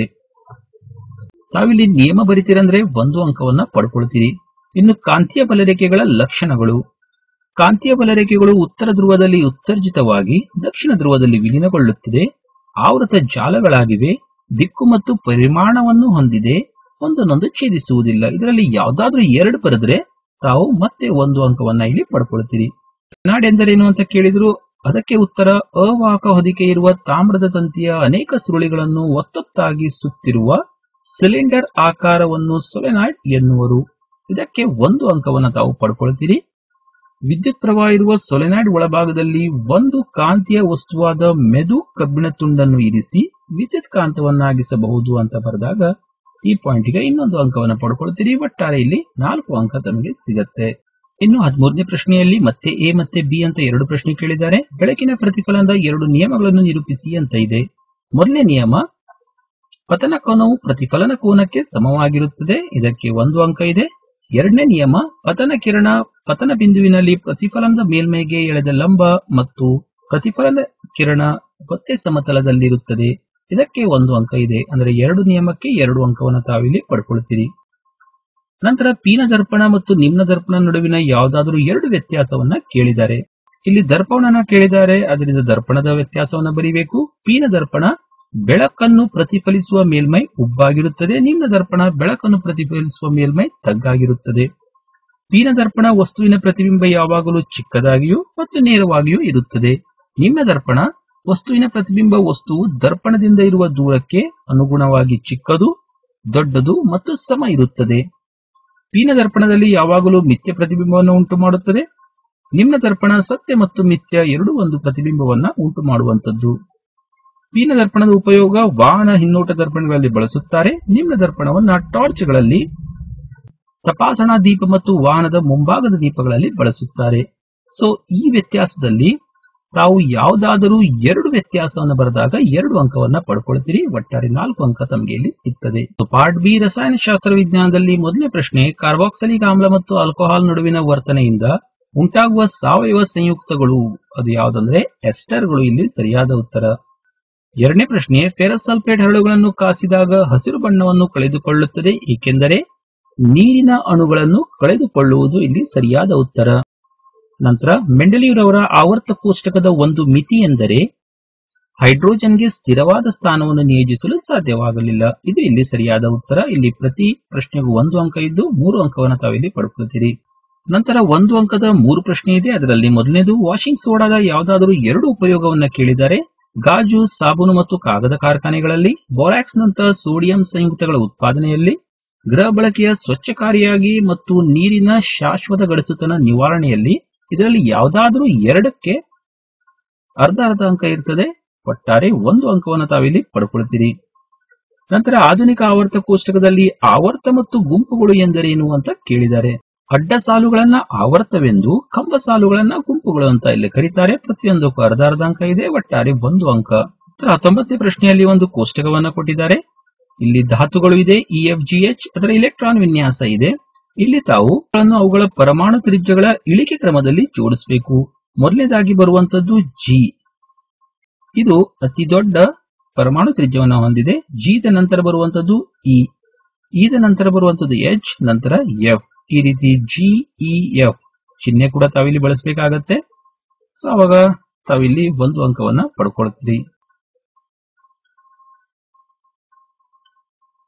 [SPEAKER 1] ತಾವಿಲ್ಲಿ ನಿಯಮ ಬರಿತೀರಂದ್ರೆ ಒಂದು ಅಂಕವನ್ನ ಪಡ್ಕೊಳ್ತೀರಿ ಇನ್ನು ಕಾಂತೀಯ ಬಲರೇಖೆಗಳ ಲಕ್ಷಣಗಳು ಕಾಂತೀಯ ಬಲರೇಖೆಗಳು ಉತ್ತರ ಧ್ರುವದಲ್ಲಿ ಉತ್ಸರ್ಜಿತವಾಗಿ ದಕ್ಷಿಣ ಧ್ರುವದಲ್ಲಿ ವಿಲೀನಗೊಳ್ಳುತ್ತಿದೆ ಆವೃತ ಜಾಲಗಳಾಗಿವೆ ದಿಕ್ಕು ಮತ್ತು ಪರಿಮಾಣವನ್ನು ಹೊಂದಿದೆ ಒಂದನ್ನೊಂದು ಛೇದಿಸುವುದಿಲ್ಲ ಇದರಲ್ಲಿ ಯಾವ್ದಾದ್ರೂ ಎರಡು ಬರೆದ್ರೆ ತಾವು ಮತ್ತೆ ಒಂದು ಅಂಕವನ್ನ ಇಲ್ಲಿ ಪಡ್ಕೊಳ್ತೀರಿ ನಾಡ್ ಎಂದರೇನು ಅಂತ ಕೇಳಿದ್ರು ಅದಕ್ಕೆ ಉತ್ತರ ಅವಾಹಕ ಹೊದಿಕೆ ಇರುವ ತಾಮ್ರದ ತಂತಿಯ ಅನೇಕ ಸುರುಳಿಗಳನ್ನು ಒತ್ತೊತ್ತಾಗಿ ಸುತ್ತಿರುವ ಸಿಲಿಂಡರ್ ಆಕಾರವನ್ನು ಸೊಲೆನಾಯ್ಡ್ ಎನ್ನುವರು ಇದಕ್ಕೆ ಒಂದು ಅಂಕವನ್ನು ತಾವು ಪಡ್ಕೊಳ್ತೀರಿ ವಿದ್ಯುತ್ ಪ್ರವಾಹ ಇರುವ ಸೊಲೆನಾಯ್ಡ್ ಒಳಭಾಗದಲ್ಲಿ ಒಂದು ಕಾಂತೀಯ ವಸ್ತುವಾದ ಮೆದು ಕಬ್ಬಿಣ ತುಂಡನ್ನು ಇರಿಸಿ ವಿದ್ಯುತ್ ಕಾಂತವನ್ನಾಗಿಸಬಹುದು ಅಂತ ಬರೆದಾಗ ಈ ಪಾಯಿಂಟ್ಗೆ ಇನ್ನೊಂದು ಅಂಕವನ್ನು ಪಡ್ಕೊಳ್ತೀರಿ ಒಟ್ಟಾರೆ ಇಲ್ಲಿ ನಾಲ್ಕು ಅಂಕ ತಮಗೆ ಸಿಗತ್ತೆ ಇನ್ನು ಹದಿಮೂರನೇ ಪ್ರಶ್ನೆಯಲ್ಲಿ ಮತ್ತೆ ಎ ಮತ್ತೆ ಬಿ ಅಂತ ಎರಡು ಪ್ರಶ್ನೆ ಕೇಳಿದ್ದಾರೆ ಬೆಳಕಿನ ಪ್ರತಿಫಲನದ ಎರಡು ನಿಯಮಗಳನ್ನು ನಿರೂಪಿಸಿ ಅಂತ ಇದೆ ಮೊದಲನೇ ನಿಯಮ ಪತನ ಕೋನವು ಪ್ರತಿಫಲನ ಕೋನಕ್ಕೆ ಸಮವಾಗಿರುತ್ತದೆ ಇದಕ್ಕೆ ಒಂದು ಅಂಕ ಇದೆ ಎರಡನೇ ನಿಯಮ ಪತನ ಕಿರಣ ಪತನ ಬಿಂದುವಿನಲ್ಲಿ ಪ್ರತಿಫಲನದ ಮೇಲ್ಮೈಗೆ ಎಳೆದ ಲಂಬ ಮತ್ತು ಪ್ರತಿಫಲನ ಕಿರಣ ಒತ್ತೆ ಸಮತಲದಲ್ಲಿರುತ್ತದೆ ಇದಕ್ಕೆ ಒಂದು ಅಂಕ ಇದೆ ಅಂದ್ರೆ ಎರಡು ನಿಯಮಕ್ಕೆ ಎರಡು ಅಂಕವನ್ನು ತಾವಿಲ್ಲಿ ಪಡ್ಕೊಳ್ತೀರಿ ನಂತರ ಪೀನ ದರ್ಪಣ ಮತ್ತು ನಿಮ್ನ ದರ್ಪಣ ನಡುವಿನ ಯಾವುದಾದ್ರೂ ಎರಡು ವ್ಯತ್ಯಾಸವನ್ನ ಕೇಳಿದ್ದಾರೆ ಇಲ್ಲಿ ದರ್ಪಣನ ಕೇಳಿದ್ದಾರೆ ಅದರಿಂದ ದರ್ಪಣದ ವ್ಯತ್ಯಾಸವನ್ನ ಬರೀಬೇಕು ಪೀನ ದರ್ಪಣ ಬೆಳಕನ್ನು ಪ್ರತಿಫಲಿಸುವ ಮೇಲ್ಮೈ ಉಬ್ಬಾಗಿರುತ್ತದೆ ನಿಮ್ನ ದರ್ಪಣ ಬೆಳಕನ್ನು ಪ್ರತಿಫಲಿಸುವ ಮೇಲ್ಮೈ ತಗ್ಗಾಗಿರುತ್ತದೆ ಪೀನ ದರ್ಪಣ ವಸ್ತುವಿನ ಪ್ರತಿಬಿಂಬ ಯಾವಾಗಲೂ ಚಿಕ್ಕದಾಗಿಯೂ ಮತ್ತು ನೇರವಾಗಿಯೂ ಇರುತ್ತದೆ ನಿಮ್ನ ದರ್ಪಣ ವಸ್ತುವಿನ ಪ್ರತಿಬಿಂಬ ವಸ್ತುವು ದರ್ಪಣದಿಂದ ಇರುವ ದೂರಕ್ಕೆ ಅನುಗುಣವಾಗಿ ಚಿಕ್ಕದು ದೊಡ್ಡದು ಮತ್ತು ಸಮ ಇರುತ್ತದೆ ಪೀನ ದರ್ಪಣದಲ್ಲಿ ಯಾವಾಗಲೂ ಮಿಥ್ಯ ಪ್ರತಿಬಿಂಬವನ್ನು ಉಂಟು ಮಾಡುತ್ತದೆ ನಿಮ್ನ ದರ್ಪಣ ಸತ್ಯ ಮತ್ತು ಮಿಥ್ಯ ಎರಡೂ ಒಂದು ಪ್ರತಿಬಿಂಬವನ್ನ ಉಂಟು ಮಾಡುವಂತದ್ದು ಪೀನ ದರ್ಪಣದ ಉಪಯೋಗ ವಾಹನ ಹಿನ್ನೋಟ ದರ್ಪಣಗಳಲ್ಲಿ ಬಳಸುತ್ತಾರೆ ನಿಮ್ನ ದರ್ಪಣವನ್ನ ಟಾರ್ಚ್ಗಳಲ್ಲಿ ತಪಾಸಣಾ ದೀಪ ಮತ್ತು ವಾಹನದ ಮುಂಭಾಗದ ದೀಪಗಳಲ್ಲಿ ಬಳಸುತ್ತಾರೆ ಸೊ ಈ ವ್ಯತ್ಯಾಸದಲ್ಲಿ ತಾವು ಯಾವುದಾದರೂ ಎರಡು ವ್ಯತ್ಯಾಸವನ್ನು ಬರೆದಾಗ ಎರಡು ಅಂಕವನ್ನ ಪಡ್ಕೊಳ್ತೀರಿ ಒಟ್ಟಾರೆ ನಾಲ್ಕು ಅಂಕ ತಮಗೆ ಇಲ್ಲಿ ಸಿಗ್ತದೆ ಪಾರ್ಟ್ ಬಿ ರಸಾಯನಶಾಸ್ತ್ರ ವಿಜ್ಞಾನದಲ್ಲಿ ಮೊದಲನೇ ಪ್ರಶ್ನೆ ಕಾರ್ಬಾಕ್ಸಲಿಕ್ ಆಮ್ಲ ಮತ್ತು ಆಲ್ಕೋಹಾಲ್ ನಡುವಿನ ವರ್ತನೆಯಿಂದ ಉಂಟಾಗುವ ಸಾವಯವ ಸಂಯುಕ್ತಗಳು ಅದು ಯಾವುದಂದ್ರೆ ಎಸ್ಟರ್ಗಳು ಇಲ್ಲಿ ಸರಿಯಾದ ಉತ್ತರ ಎರಡನೇ ಪ್ರಶ್ನೆ ಫೆರಸ್ ಸಲ್ಫೇಟ್ ಹರಳುಗಳನ್ನು ಕಾಸಿದಾಗ ಹಸಿರು ಬಣ್ಣವನ್ನು ಕಳೆದುಕೊಳ್ಳುತ್ತದೆ ಏಕೆಂದರೆ ನೀರಿನ ಅಣುಗಳನ್ನು ಕಳೆದುಕೊಳ್ಳುವುದು ಇಲ್ಲಿ ಸರಿಯಾದ ಉತ್ತರ ನಂತರ ಮೆಂಡಲಿಯವರವರ ಆವರ್ತ ಕೋಷ್ಟಕದ ಒಂದು ಮಿತಿ ಎಂದರೆ ಹೈಡ್ರೋಜನ್ಗೆ ಸ್ಥಿರವಾದ ಸ್ಥಾನವನ್ನು ನಿಯೋಜಿಸಲು ಸಾಧ್ಯವಾಗಲಿಲ್ಲ ಇದು ಇಲ್ಲಿ ಸರಿಯಾದ ಉತ್ತರ ಇಲ್ಲಿ ಪ್ರತಿ ಪ್ರಶ್ನೆಗೂ ಒಂದು ಅಂಕ ಇದ್ದು ಮೂರು ಅಂಕವನ್ನು ತಾವಿಲ್ಲಿ ಪಡ್ಕೊಳ್ತೀರಿ ನಂತರ ಒಂದು ಅಂಕದ ಮೂರು ಪ್ರಶ್ನೆ ಇದೆ ಅದರಲ್ಲಿ ಮೊದಲನೇದು ವಾಷಿಂಗ್ ಸೋಡಾದ ಯಾವುದಾದರೂ ಎರಡು ಉಪಯೋಗವನ್ನ ಕೇಳಿದ್ದಾರೆ ಗಾಜು ಸಾಬೂನು ಮತ್ತು ಕಾಗದ ಕಾರ್ಖಾನೆಗಳಲ್ಲಿ ಬೋರಾಕ್ಸ್ ನಂತಹ ಸೋಡಿಯಂ ಸಂಯುಕ್ತಗಳ ಉತ್ಪಾದನೆಯಲ್ಲಿ ಗೃಹ ಬಳಕೆಯ ಸ್ವಚ್ಛಕಾರಿಯಾಗಿ ಮತ್ತು ನೀರಿನ ಶಾಶ್ವತ ಗಡಸುತನ ನಿವಾರಣೆಯಲ್ಲಿ ಇದರಲ್ಲಿ ಯಾವುದಾದ್ರೂ ಎರಡಕ್ಕೆ ಅರ್ಧ ಅರ್ಧ ಅಂಕ ಇರ್ತದೆ ಒಟ್ಟಾರೆ ಒಂದು ಅಂಕವನ್ನು ತಾವಿಲ್ಲಿ ಪಡ್ಕೊಳ್ತೀರಿ ನಂತರ ಆಧುನಿಕ ಆವರ್ತ ಕೋಷ್ಟಕದಲ್ಲಿ ಆವರ್ತ ಮತ್ತು ಗುಂಪುಗಳು ಎಂದರೇನು ಅಂತ ಕೇಳಿದ್ದಾರೆ ಅಡ್ಡ ಸಾಲುಗಳನ್ನ ಆವರ್ತವೆಂದು ಕಂಬ ಸಾಲುಗಳನ್ನ ಗುಂಪುಗಳು ಅಂತ ಇಲ್ಲಿ ಕರೀತಾರೆ ಪ್ರತಿಯೊಂದಕ್ಕೂ ಅರ್ಧ ಅರ್ಧ ಅಂಕ ಇದೆ ಒಟ್ಟಾರೆ ಒಂದು ಅಂಕ ನಂತರ ಹತ್ತೊಂಬತ್ತನೇ ಪ್ರಶ್ನೆಯಲ್ಲಿ ಒಂದು ಕೋಷ್ಟಕವನ್ನ ಕೊಟ್ಟಿದ್ದಾರೆ ಇಲ್ಲಿ ಧಾತುಗಳು ಇದೆ ಇ ಎಫ್ ಜಿ ಎಚ್ ಅದರ ಇಲೆಕ್ಟ್ರಾನ್ ವಿನ್ಯಾಸ ಇದೆ ಇಲ್ಲಿ ತಾವು ಅವುಗಳ ಪರಮಾಣು ತ್ರಿಜ್ಯಗಳ ಇಳಿಕೆ ಕ್ರಮದಲ್ಲಿ ಜೋಡಿಸಬೇಕು ಮೊದಲನೇದಾಗಿ ಬರುವಂತದ್ದು ಜಿ ಇದು ಅತಿ ದೊಡ್ಡ ಪರಮಾಣು ತ್ರಿಜ್ಯವನ್ನು ಹೊಂದಿದೆ ಜಿದ ನಂತರ ಬರುವಂತದ್ದು ಇ ಇದ ನಂತರ ಬರುವಂತದ್ದು ಎಚ್ ನಂತರ ಎಫ್ ಈ ರೀತಿ ಜಿ ಇ ಎಫ್ ಚಿಹ್ನೆ ಕೂಡ ತಾವಿಲ್ಲಿ ಬಳಸಬೇಕಾಗತ್ತೆ ಸೊ ಅವಾಗ ತಾವಿಲ್ಲಿ ಒಂದು ಅಂಕವನ್ನ ಪಡ್ಕೊಳ್ತೀರಿ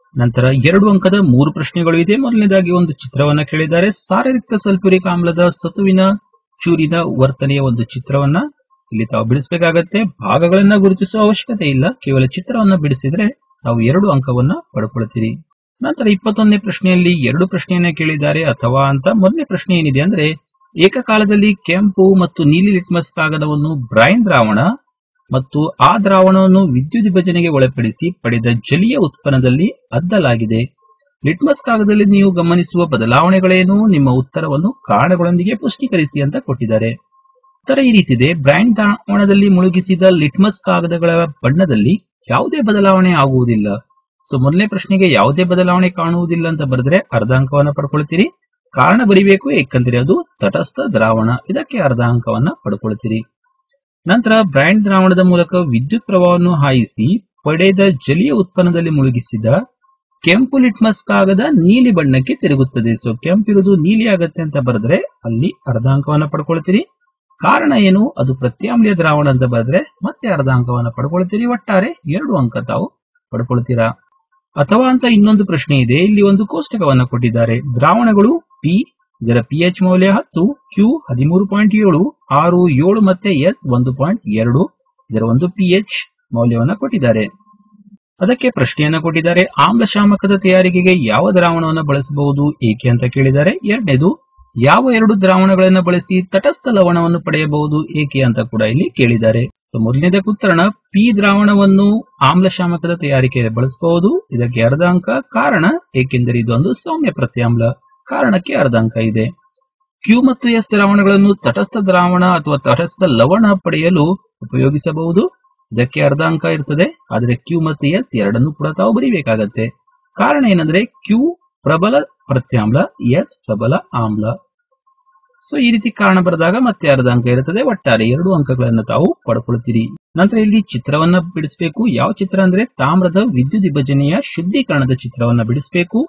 [SPEAKER 1] ನಂತರ ಎರಡು ಅಂಕದ ಮೂರು ಪ್ರಶ್ನೆಗಳು ಇದೆ ಮೊದಲನೇದಾಗಿ ಒಂದು ಚಿತ್ರವನ್ನ ಕೇಳಿದ್ದಾರೆ ಸಾರಯುಕ್ತ ಸಲ್ಫ್ಯೂರಿಕ್ ಆಮ್ಲದ ಸತುವಿನ ಚೂರಿನ ವರ್ತನೆಯ ಒಂದು ಚಿತ್ರವನ್ನ ಇಲ್ಲಿ ತಾವು ಬಿಡಿಸಬೇಕಾಗತ್ತೆ ಭಾಗಗಳನ್ನ ಗುರುತಿಸುವ ಅವಶ್ಯಕತೆ ಇಲ್ಲ ಕೇವಲ ಚಿತ್ರವನ್ನ ಬಿಡಿಸಿದ್ರೆ ತಾವು ಎರಡು ಅಂಕವನ್ನ ಪಡ್ಕೊಳ್ತೀರಿ ನಂತರ ಇಪ್ಪತ್ತೊಂದನೇ ಪ್ರಶ್ನೆಯಲ್ಲಿ ಎರಡು ಪ್ರಶ್ನೆಯನ್ನ ಕೇಳಿದ್ದಾರೆ ಅಥವಾ ಅಂತ ಮೊದಲನೇ ಪ್ರಶ್ನೆ ಏನಿದೆ ಅಂದ್ರೆ ಏಕಕಾಲದಲ್ಲಿ ಕೆಂಪು ಮತ್ತು ನೀಲಿ ಲಿಟ್ಮಸ್ ಕಾಗದವನ್ನು ಬ್ರೈನ್ ದ್ರಾವಣ ಮತ್ತು ಆ ದ್ರಾವಣವನ್ನು ವಿದ್ಯುತ್ ವಿಭಜನೆಗೆ ಒಳಪಡಿಸಿ ಪಡೆದ ಜಲೀಯ ಉತ್ಪನ್ನದಲ್ಲಿ ಅದ್ದಲಾಗಿದೆ ಲಿಟ್ಮಸ್ ಕಾಗದದಲ್ಲಿ ನೀವು ಗಮನಿಸುವ ಬದಲಾವಣೆಗಳೇನು ನಿಮ್ಮ ಉತ್ತರವನ್ನು ಕಾರಣಗಳೊಂದಿಗೆ ಪುಷ್ಟೀಕರಿಸಿ ಅಂತ ಕೊಟ್ಟಿದ್ದಾರೆ ಉತ್ತರ ಈ ರೀತಿ ಇದೆ ಬ್ರೈನ್ ದ್ರಾವಣದಲ್ಲಿ ಮುಳುಗಿಸಿದ ಲಿಟ್ಮಸ್ ಕಾಗದಗಳ ಬಣ್ಣದಲ್ಲಿ ಯಾವುದೇ ಬದಲಾವಣೆ ಆಗುವುದಿಲ್ಲ ಸೊ ಮೊದಲನೇ ಪ್ರಶ್ನೆಗೆ ಯಾವುದೇ ಬದಲಾವಣೆ ಕಾಣುವುದಿಲ್ಲ ಅಂತ ಬರೆದ್ರೆ ಅರ್ಧ ಅಂಕವನ್ನ ಪಡ್ಕೊಳ್ತೀರಿ ಕಾರಣ ಬರಿಬೇಕು ಏಕೆಂದರೆ ಅದು ತಟಸ್ಥ ದ್ರಾವಣ ಇದಕ್ಕೆ ಅರ್ಧ ಅಂಕವನ್ನ ಪಡ್ಕೊಳ್ತೀರಿ ನಂತರ ಬ್ರೈನ್ ದ್ರಾವಣದ ಮೂಲಕ ವಿದ್ಯುತ್ ಪ್ರವಾಹವನ್ನು ಹಾಯಿಸಿ ಪಡೆದ ಜಲೀಯ ಉತ್ಪನ್ನದಲ್ಲಿ ಮುಳುಗಿಸಿದ ಕೆಂಪು ಲಿಟ್ಮಸ್ ಕಾಗದ ನೀಲಿ ಬಣ್ಣಕ್ಕೆ ತಿರುಗುತ್ತದೆ ಸೊ ಕೆಂಪಿರುವುದು ನೀಲಿ ಆಗತ್ತೆ ಅಂತ ಬರೆದ್ರೆ ಅಲ್ಲಿ ಅರ್ಧ ಅಂಕವನ್ನ ಪಡ್ಕೊಳ್ತೀರಿ ಕಾರಣ ಏನು ಅದು ಪ್ರತ್ಯಾಮ್ಲೀಯ ದ್ರಾವಣ ಅಂತ ಬರೆದ್ರೆ ಮತ್ತೆ ಅರ್ಧ ಅಂಕವನ್ನ ಪಡ್ಕೊಳ್ತೀರಿ ಒಟ್ಟಾರೆ ಎರಡು ಅಂಕ ತಾವು ಪಡ್ಕೊಳ್ತೀರಾ ಅಥವಾ ಅಂತ ಇನ್ನೊಂದು ಪ್ರಶ್ನೆ ಇದೆ ಇಲ್ಲಿ ಒಂದು ಕೋಷ್ಟಕವನ್ನ ಕೊಟ್ಟಿದ್ದಾರೆ ದ್ರಾವಣಗಳು ಪಿ ಇದರ ಪಿ ಎಚ್ ಮೌಲ್ಯ ಹತ್ತು ಕ್ಯೂ ಹದಿಮೂರು ಪಾಯಿಂಟ್ ಏಳು ಆರು ಏಳು ಮತ್ತೆ ಎಸ್ ಒಂದು ಪಾಯಿಂಟ್ ಎರಡು ಇದರ ಒಂದು ಪಿ ಎಚ್ ಮೌಲ್ಯವನ್ನ ಕೊಟ್ಟಿದ್ದಾರೆ ಅದಕ್ಕೆ ಪ್ರಶ್ನೆಯನ್ನ ಕೊಟ್ಟಿದ್ದಾರೆ ಆಮ್ಲಶಾಮಕದ ತಯಾರಿಕೆಗೆ ಯಾವ ದ್ರಾವಣವನ್ನು ಬಳಸಬಹುದು ಏಕೆ ಅಂತ ಕೇಳಿದ್ದಾರೆ ಎರಡನೇದು ಯಾವ ಎರಡು ದ್ರಾವಣಗಳನ್ನ ಬಳಸಿ ತಟಸ್ಥ ಲವಣವನ್ನು ಪಡೆಯಬಹುದು ಏಕೆ ಅಂತ ಕೂಡ ಇಲ್ಲಿ ಕೇಳಿದ್ದಾರೆ ಸೊ ಮೊದಲನೇದಕ್ಕೆ ಉತ್ತರಣ ಪಿ ದ್ರಾವಣವನ್ನು ಆಮ್ಲಶಾಮಕದ ತಯಾರಿಕೆಗೆ ಬಳಸಬಹುದು ಇದಕ್ಕೆ ಅರ್ಧ ಅಂಕ ಕಾರಣ ಏಕೆಂದರೆ ಇದೊಂದು ಸೌಮ್ಯ ಪ್ರತ್ಯಾಮ್ಲ ಕಾರಣಕ್ಕೆ ಅರ್ಧ ಅಂಕ ಇದೆ ಕ್ಯೂ ಮತ್ತು ಎಸ್ ದ್ರಾವಣಗಳನ್ನು ತಟಸ್ಥ ದ್ರಾವಣ ಅಥವಾ ತಟಸ್ಥ ಲವಣ ಪಡೆಯಲು ಉಪಯೋಗಿಸಬಹುದು ಇದಕ್ಕೆ ಅರ್ಧ ಅಂಕ ಇರ್ತದೆ ಆದರೆ ಕ್ಯೂ ಮತ್ತು ಎಸ್ ಎರಡನ್ನು ಕೂಡ ತಾವು ಬರೀಬೇಕಾಗತ್ತೆ ಕಾರಣ ಏನಂದ್ರೆ ಕ್ಯೂ ಪ್ರಬಲ ಪ್ರತ್ಯಾಮ್ಲ ಎಸ್ ಪ್ರಬಲ ಆಮ್ಲ ಸೊ ಈ ರೀತಿ ಕಾರಣ ಬರೆದಾಗ ಮತ್ತೆ ಅರ್ಧ ಅಂಕ ಇರುತ್ತದೆ ಒಟ್ಟಾರೆ ಎರಡು ಅಂಕಗಳನ್ನು ತಾವು ಪಡ್ಕೊಳ್ತೀರಿ ನಂತರ ಇಲ್ಲಿ ಚಿತ್ರವನ್ನ ಬಿಡಿಸಬೇಕು ಯಾವ ಚಿತ್ರ ಅಂದ್ರೆ ತಾಮ್ರದ ವಿದ್ಯುತ್ ವಿಭಜನೆಯ ಶುದ್ಧೀಕರಣದ ಚಿತ್ರವನ್ನ ಬಿಡಿಸಬೇಕು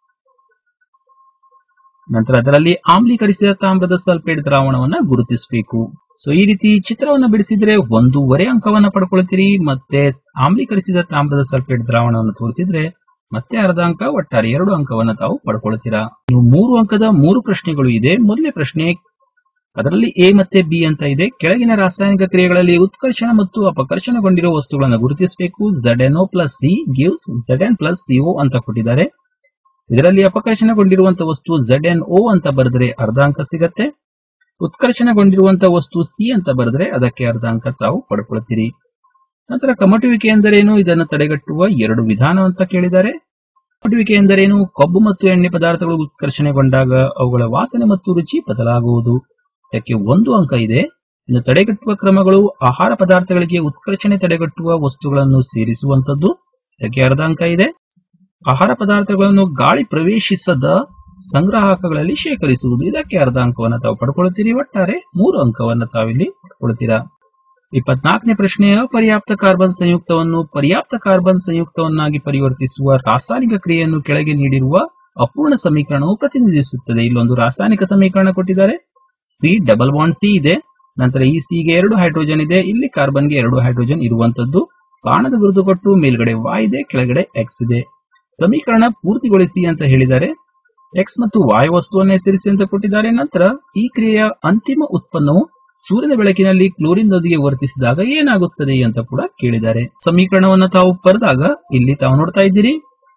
[SPEAKER 1] ನಂತರ ಅದರಲ್ಲಿ ಆಮ್ಲೀಕರಿಸಿದ ತಾಮ್ರದ ಸಲ್ಫೇಟ್ ದ್ರಾವಣವನ್ನ ಗುರುತಿಸಬೇಕು ಸೊ ಈ ರೀತಿ ಚಿತ್ರವನ್ನ ಬಿಡಿಸಿದ್ರೆ ಒಂದೂವರೆ ಅಂಕವನ್ನ ಪಡ್ಕೊಳ್ತೀರಿ ಮತ್ತೆ ಆಮ್ಲೀಕರಿಸಿದ ತಾಮ್ರದ ಸಲ್ಫೇಟ್ ದ್ರಾವಣವನ್ನು ತೋರಿಸಿದ್ರೆ ಮತ್ತೆ ಅರ್ಧ ಅಂಕ ಒಟ್ಟಾರೆ ಎರಡು ಅಂಕವನ್ನ ತಾವು ಪಡ್ಕೊಳ್ತೀರಾ ಇನ್ನು ಮೂರು ಅಂಕದ ಮೂರು ಪ್ರಶ್ನೆಗಳು ಇದೆ ಮೊದಲನೇ ಪ್ರಶ್ನೆ ಅದರಲ್ಲಿ ಎ ಮತ್ತೆ ಬಿ ಅಂತ ಇದೆ ಕೆಳಗಿನ ರಾಸಾಯನಿಕ ಕ್ರಿಯೆಗಳಲ್ಲಿ ಉತ್ಕರ್ಷಣ ಮತ್ತು ಅಪಕರ್ಷಣಗೊಂಡಿರುವ ವಸ್ತುಗಳನ್ನು ಗುರುತಿಸಬೇಕು Z N plus C gives Z N plus CO ಅಂತ ಕೊಟ್ಟಿದ್ದಾರೆ ಇದರಲ್ಲಿ ಅಪಕರ್ಷಣಗೊಂಡಿರುವಂತಹ ವಸ್ತು ಝಡ್ ಎನ್ ಓ ಅಂತ ಬರೆದ್ರೆ ಅರ್ಧ ಅಂಕ ಸಿಗತ್ತೆ ಉತ್ಕರ್ಷಣಗೊಂಡಿರುವಂತಹ ವಸ್ತು ಸಿ ಅಂತ ಬರೆದ್ರೆ ಅದಕ್ಕೆ ಅರ್ಧ ಅಂಕ ತಾವು ಪಡ್ಕೊಳ್ತೀರಿ ನಂತರ ಕಮಟುವಿಕೆ ಎಂದರೇನು ಇದನ್ನು ತಡೆಗಟ್ಟುವ ಎರಡು ವಿಧಾನ ಅಂತ ಕೇಳಿದ್ದಾರೆ ಕಮಟುವಿಕೆ ಎಂದರೇನು ಕಬ್ಬು ಮತ್ತು ಎಣ್ಣೆ ಪದಾರ್ಥಗಳು ಉತ್ಕರ್ಷಣೆಗೊಂಡಾಗ ಅವುಗಳ ವಾಸನೆ ಮತ್ತು ರುಚಿ ಬದಲಾಗುವುದು ಇದಕ್ಕೆ ಒಂದು ಅಂಕ ಇದೆ ಇನ್ನು ತಡೆಗಟ್ಟುವ ಕ್ರಮಗಳು ಆಹಾರ ಪದಾರ್ಥಗಳಿಗೆ ಉತ್ಕರ್ಷಣೆ ತಡೆಗಟ್ಟುವ ವಸ್ತುಗಳನ್ನು ಸೇರಿಸುವಂತದ್ದು ಇದಕ್ಕೆ ಅರ್ಧ ಅಂಕ ಇದೆ ಆಹಾರ ಪದಾರ್ಥಗಳನ್ನು ಗಾಳಿ ಪ್ರವೇಶಿಸದ ಸಂಗ್ರಾಹಕಗಳಲ್ಲಿ ಶೇಖರಿಸುವುದು ಇದಕ್ಕೆ ಅರ್ಧ ಅಂಕವನ್ನು ತಾವು ಪಡ್ಕೊಳ್ತೀರಿ ಒಟ್ಟಾರೆ ಮೂರು ಅಂಕವನ್ನು ತಾವಿಲ್ಲಿ ಪಡ್ಕೊಳ್ತೀರಾ ಇಪ್ಪತ್ನಾಲ್ಕನೇ ಪ್ರಶ್ನೆ ಅಪರ್ಯಾಪ್ತ ಕಾರ್ಬನ್ ಸಂಯುಕ್ತವನ್ನು ಪರ್ಯಾಪ್ತ ಕಾರ್ಬನ್ ಸಂಯುಕ್ತವನ್ನಾಗಿ ಪರಿವರ್ತಿಸುವ ರಾಸಾಯನಿಕ ಕ್ರಿಯೆಯನ್ನು ಕೆಳಗೆ ನೀಡಿರುವ ಅಪೂರ್ಣ ಸಮೀಕರಣವು ಪ್ರತಿನಿಧಿಸುತ್ತದೆ ಇಲ್ಲೊಂದು ರಾಸಾಯನಿಕ ಸಮೀಕರಣ ಕೊಟ್ಟಿದ್ದಾರೆ ಸಿ ಡಬಲ್ ಬಾಂಡ್ ಸಿ ಇದೆ ನಂತರ ಈ ಸಿಗೆ ಎರಡು ಹೈಡ್ರೋಜನ್ ಇದೆ ಇಲ್ಲಿ ಕಾರ್ಬನ್ಗೆ ಎರಡು ಹೈಡ್ರೋಜನ್ ಇರುವಂತದ್ದು ಬಾಣದ ಗುರುತು ಕೊಟ್ಟು ಮೇಲ್ಗಡೆ ವಾಯ್ ಇದೆ ಕೆಳಗಡೆ ಎಕ್ಸ್ ಇದೆ ಸಮೀಕರಣ ಪೂರ್ತಿಗೊಳಿಸಿ ಅಂತ ಹೇಳಿದ್ದಾರೆ ಎಕ್ಸ್ ಮತ್ತು ವಾಯ್ ವಸ್ತುವನ್ನು ಹೆಸರಿಸಿ ಅಂತ ಕೊಟ್ಟಿದ್ದಾರೆ ನಂತರ ಈ ಕ್ರಿಯೆಯ ಅಂತಿಮ ಉತ್ಪನ್ನವು ಸೂರ್ಯನ ಬೆಳಕಿನಲ್ಲಿ ಕ್ಲೋರಿನ್ನೊಂದಿಗೆ ವರ್ತಿಸಿದಾಗ ಏನಾಗುತ್ತದೆ ಅಂತ ಕೂಡ ಕೇಳಿದ್ದಾರೆ ಸಮೀಕರಣವನ್ನು ತಾವು ಬರೆದಾಗ ಇಲ್ಲಿ ತಾವು ನೋಡ್ತಾ ಇದ್ದೀರಿ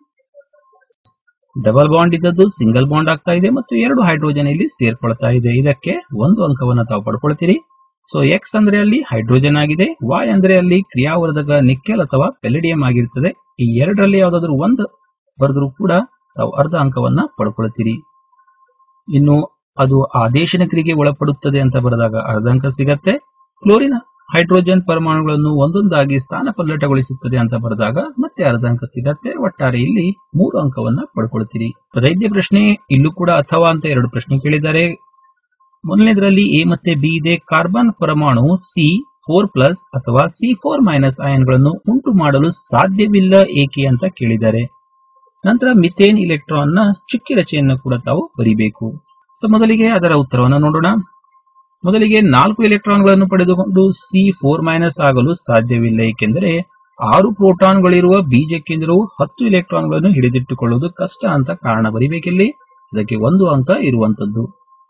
[SPEAKER 1] ಡಬಲ್ ಬಾಂಡ್ ಇದ್ದದ್ದು ಸಿಂಗಲ್ ಬಾಂಡ್ ಆಗ್ತಾ ಇದೆ ಮತ್ತು ಎರಡು ಹೈಡ್ರೋಜನ್ ಇಲ್ಲಿ ಸೇರ್ಕೊಳ್ತಾ ಇದೆ ಇದಕ್ಕೆ ಒಂದು ಅಂಕವನ್ನು ತಾವು ಪಡ್ಕೊಳ್ತೀರಿ ಸೊ ಎಕ್ಸ್ ಅಂದ್ರೆ ಅಲ್ಲಿ ಹೈಡ್ರೋಜನ್ ಆಗಿದೆ ವಾಯ್ ಅಂದ್ರೆ ಅಲ್ಲಿ ಕ್ರಿಯಾವರ್ಧಕ ನಿಕ್ಕೆಲ್ ಅಥವಾ ಪೆಲಿಡಿಯಂ ಆಗಿರ್ತದೆ ಈ ಎರಡರಲ್ಲಿ ಯಾವ್ದಾದ್ರು ಒಂದು ಬರೆದ್ರು ಕೂಡ ತಾವು ಅರ್ಧ ಅಂಕವನ್ನ ಪಡ್ಕೊಳ್ತೀರಿ ಇನ್ನು ಅದು ಆದೇಶನ ಕ್ರಿಯೆಗೆ ಒಳಪಡುತ್ತದೆ ಅಂತ ಬರೆದಾಗ ಅರ್ಧ ಅಂಕ ಸಿಗತ್ತೆ ಕ್ಲೋರಿನ್ ಹೈಡ್ರೋಜನ್ ಪರಮಾಣುಗಳನ್ನು ಒಂದೊಂದಾಗಿ ಸ್ಥಾನಪಲ್ಲಟಗೊಳಿಸುತ್ತದೆ ಅಂತ ಬರೆದಾಗ ಮತ್ತೆ ಅರ್ಧ ಅಂಕ ಸಿಗತ್ತೆ ಒಟ್ಟಾರೆ ಇಲ್ಲಿ ಮೂರು ಅಂಕವನ್ನ ಪಡ್ಕೊಳ್ತೀರಿ ಹದಿನೈದನೇ ಪ್ರಶ್ನೆ ಇಲ್ಲೂ ಕೂಡ ಅಥವಾ ಅಂತ ಎರಡು ಪ್ರಶ್ನೆ ಕೇಳಿದ್ದಾರೆ ಮೊದಲನೇದರಲ್ಲಿ ಎ ಮತ್ತೆ ಬಿ ಇದೆ ಕಾರ್ಬನ್ ಪರಮಾಣು ಸಿ ಫೋರ್ ಪ್ಲಸ್ ಅಥವಾ ಸಿ ಫೋರ್ ಮೈನಸ್ ಅಯನ್ಗಳನ್ನು ಉಂಟು ಮಾಡಲು ಸಾಧ್ಯವಿಲ್ಲ ಏಕೆ ಅಂತ ಕೇಳಿದ್ದಾರೆ ನಂತರ ಮಿಥೇನ್ ಇಲೆಕ್ಟ್ರಾನ್ ನ ಚುಕ್ಕಿ ರಚೆಯನ್ನು ಕೂಡ ತಾವು ಬರಿಬೇಕು ಸೊ ಮೊದಲಿಗೆ ಅದರ ಉತ್ತರವನ್ನು ನೋಡೋಣ ಮೊದಲಿಗೆ ನಾಲ್ಕು ಎಲೆಕ್ಟ್ರಾನ್ಗಳನ್ನು ಪಡೆದುಕೊಂಡು ಸಿ ಫೋರ್ ಮೈನಸ್ ಆಗಲು ಸಾಧ್ಯವಿಲ್ಲ ಏಕೆಂದರೆ ಆರು ಪ್ರೋಟಾನ್ಗಳಿರುವ ಬೀಜ ಕೇಂದ್ರವು ಹತ್ತು ಇಲೆಕ್ಟ್ರಾನ್ಗಳನ್ನು ಹಿಡಿದಿಟ್ಟುಕೊಳ್ಳುವುದು ಕಷ್ಟ ಅಂತ ಕಾರಣ ಬರಿಬೇಕಿಲ್ಲಿ ಇದಕ್ಕೆ ಒಂದು ಅಂಕ ಇರುವಂತದ್ದು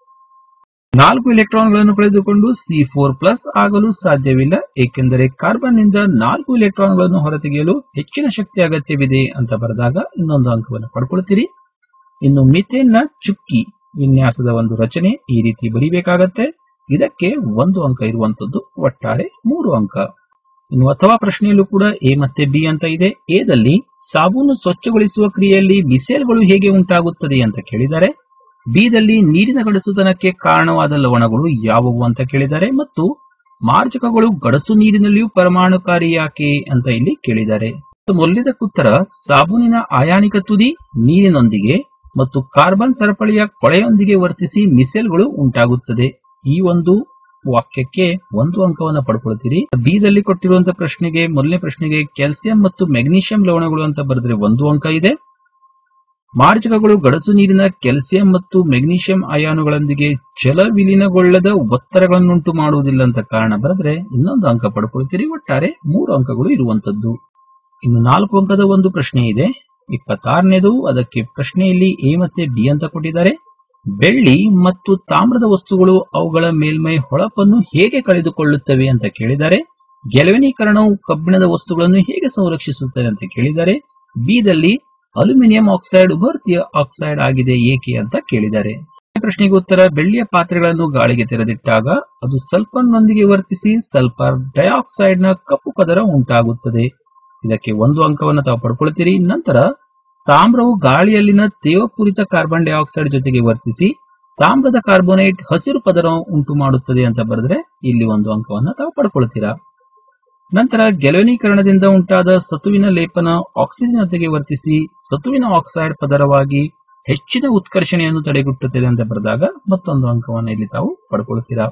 [SPEAKER 1] ನಾಲ್ಕು ಇಲೆಕ್ಟ್ರಾನ್ಗಳನ್ನು ಪಡೆದುಕೊಂಡು ಸಿ ಫೋರ್ ಪ್ಲಸ್ ಆಗಲು ಸಾಧ್ಯವಿಲ್ಲ ಏಕೆಂದರೆ ಕಾರ್ಬನ್ ನಿಂದ ನಾಲ್ಕು ಇಲೆಕ್ಟ್ರಾನ್ಗಳನ್ನು ಹೊರತೆಗೆಯಲು ಹೆಚ್ಚಿನ ಶಕ್ತಿ ಅಗತ್ಯವಿದೆ ಅಂತ ಬರೆದಾಗ ಇನ್ನೊಂದು ಅಂಕವನ್ನು ಪಡ್ಕೊಳ್ತೀರಿ ಇನ್ನು ಮಿಥೇನ್ ನ ಚುಕ್ಕಿ ವಿನ್ಯಾಸದ ಒಂದು ರಚನೆ ಈ ರೀತಿ ಬರಿಬೇಕಾಗತ್ತೆ ಇದಕ್ಕೆ ಒಂದು ಅಂಕ ಇರುವಂತದ್ದು ಒಟ್ಟಾರೆ ಮೂರು ಅಂಕ ಇನ್ನು ಅಥವಾ ಪ್ರಶ್ನೆಯಲ್ಲೂ ಕೂಡ ಎ ಮತ್ತೆ ಬಿ ಅಂತ ಇದೆ ಎದಲ್ಲಿ ಸಾಬೂನು ಸ್ವಚ್ಛಗೊಳಿಸುವ ಕ್ರಿಯೆಯಲ್ಲಿ ಮಿಸೇಲ್ಗಳು ಹೇಗೆ ಉಂಟಾಗುತ್ತದೆ ಅಂತ ಕೇಳಿದ್ದಾರೆ ಬಿದಲ್ಲಿ ನೀರಿನ ಗಡಸುತನಕ್ಕೆ ಕಾರಣವಾದ ಲವಣಗಳು ಯಾವುವು ಅಂತ ಕೇಳಿದ್ದಾರೆ ಮತ್ತು ಮಾರ್ಜಕಗಳು ಗಡಸು ನೀರಿನಲ್ಲಿಯೂ ಪರಮಾಣುಕಾರಿ ಯಾಕೆ ಅಂತ ಇಲ್ಲಿ ಕೇಳಿದ್ದಾರೆ ಮೊದಲಿದಕ್ಕುತ್ತರ ಸಾಬೂನಿನ ಆಯಾನಿಕ ತುದಿ ನೀರಿನೊಂದಿಗೆ ಮತ್ತು ಕಾರ್ಬನ್ ಸರಪಳಿಯ ಕೊಳೆಯೊಂದಿಗೆ ವರ್ತಿಸಿ ಮಿಸೆಲ್ಗಳು ಉಂಟಾಗುತ್ತದೆ ಈ ಒಂದು ವಾಕ್ಯಕ್ಕೆ ಒಂದು ಅಂಕವನ್ನು ಪಡ್ಕೊಳ್ತೀರಿ ಬಿದಲ್ಲಿ ಕೊಟ್ಟಿರುವಂತಹ ಪ್ರಶ್ನೆಗೆ ಮೊದಲನೇ ಪ್ರಶ್ನೆಗೆ ಕ್ಯಾಲ್ಸಿಯಂ ಮತ್ತು ಮೆಗ್ನೀಷಿಯಂ ಲವಣಗಳು ಅಂತ ಬರೆದ್ರೆ ಒಂದು ಅಂಕ ಇದೆ ಮಾರ್ಜಕಗಳು ಗಡಸು ನೀರಿನ ಕ್ಯಾಲ್ಸಿಯಂ ಮತ್ತು ಮೆಗ್ನೀಷಿಯಂ ಅಯಾನುಗಳೊಂದಿಗೆ ಜಲ ವಿಲೀನಗೊಳ್ಳದ ಒತ್ತಡಗಳನ್ನುಂಟು ಮಾಡುವುದಿಲ್ಲ ಅಂತ ಕಾರಣ ಬರೆದ್ರೆ ಇನ್ನೊಂದು ಅಂಕ ಪಡ್ಕೊಳ್ತೀರಿ ಒಟ್ಟಾರೆ ಮೂರು ಅಂಕಗಳು ಇರುವಂತದ್ದು ಇನ್ನು ನಾಲ್ಕು ಅಂಕದ ಒಂದು ಪ್ರಶ್ನೆ ಇದೆ ಇಪ್ಪತ್ತಾರನೇದು ಅದಕ್ಕೆ ಪ್ರಶ್ನೆಯಲ್ಲಿ ಎ ಮತ್ತೆ ಬಿ ಅಂತ ಕೊಟ್ಟಿದ್ದಾರೆ ಬೆಳ್ಳಿ ಮತ್ತು ತಾಮ್ರದ ವಸ್ತುಗಳು ಅವುಗಳ ಮೇಲ್ಮೈ ಹೊಳಪನ್ನು ಹೇಗೆ ಕಳೆದುಕೊಳ್ಳುತ್ತವೆ ಅಂತ ಕೇಳಿದ್ದಾರೆ ಗೆಲುವಿನೀಕರಣವು ಕಬ್ಬಿಣದ ವಸ್ತುಗಳನ್ನು ಹೇಗೆ ಸಂರಕ್ಷಿಸುತ್ತದೆ ಅಂತ ಕೇಳಿದ್ದಾರೆ ಬಿದಲ್ಲಿ ಅಲ್ಯೂಮಿನಿಯಂ ಆಕ್ಸೈಡ್ ಉಭರ್ತಿಯ ಆಕ್ಸೈಡ್ ಆಗಿದೆ ಏಕೆ ಅಂತ ಕೇಳಿದ್ದಾರೆ ಈ ಪ್ರಶ್ನೆಗೆ ಉತ್ತರ ಬೆಳ್ಳಿಯ ಪಾತ್ರೆಗಳನ್ನು ಗಾಳಿಗೆ ತೆರೆದಿಟ್ಟಾಗ ಅದು ಸಲ್ಫರ್ನೊಂದಿಗೆ ವರ್ತಿಸಿ ಸಲ್ಫರ್ ಡೈಆಕ್ಸೈಡ್ ನ ಕಪ್ಪು ಪದರ ಉಂಟಾಗುತ್ತದೆ ಇದಕ್ಕೆ ಒಂದು ಅಂಕವನ್ನು ತಾವು ಪಡ್ಕೊಳ್ತೀರಿ ನಂತರ ತಾಮ್ರವು ಗಾಳಿಯಲ್ಲಿನ ತೇವಪೂರಿತ ಕಾರ್ಬನ್ ಡೈಆಕ್ಸೈಡ್ ಜೊತೆಗೆ ವರ್ತಿಸಿ ತಾಮ್ರದ ಕಾರ್ಬೋನೇಟ್ ಹಸಿರು ಪದರ ಉಂಟು ಮಾಡುತ್ತದೆ ಅಂತ ಬರೆದ್ರೆ ಇಲ್ಲಿ ಒಂದು ಅಂಕವನ್ನ ತಾವು ಪಡ್ಕೊಳ್ತೀರಾ ನಂತರ ಗೆಲವನೀಕರಣದಿಂದ ಉಂಟಾದ ಸತುವಿನ ಲೇಪನ ಆಕ್ಸಿಜನ್ ಜೊತೆಗೆ ವರ್ತಿಸಿ ಸತುವಿನ ಆಕ್ಸೈಡ್ ಪದರವಾಗಿ ಹೆಚ್ಚಿನ ಉತ್ಕರ್ಷಣೆಯನ್ನು ತಡೆಗಟ್ಟುತ್ತದೆ ಅಂತ ಬರೆದಾಗ ಮತ್ತೊಂದು ಅಂಕವನ್ನು ಇಲ್ಲಿ ತಾವು ಪಡ್ಕೊಳ್ತೀರಾ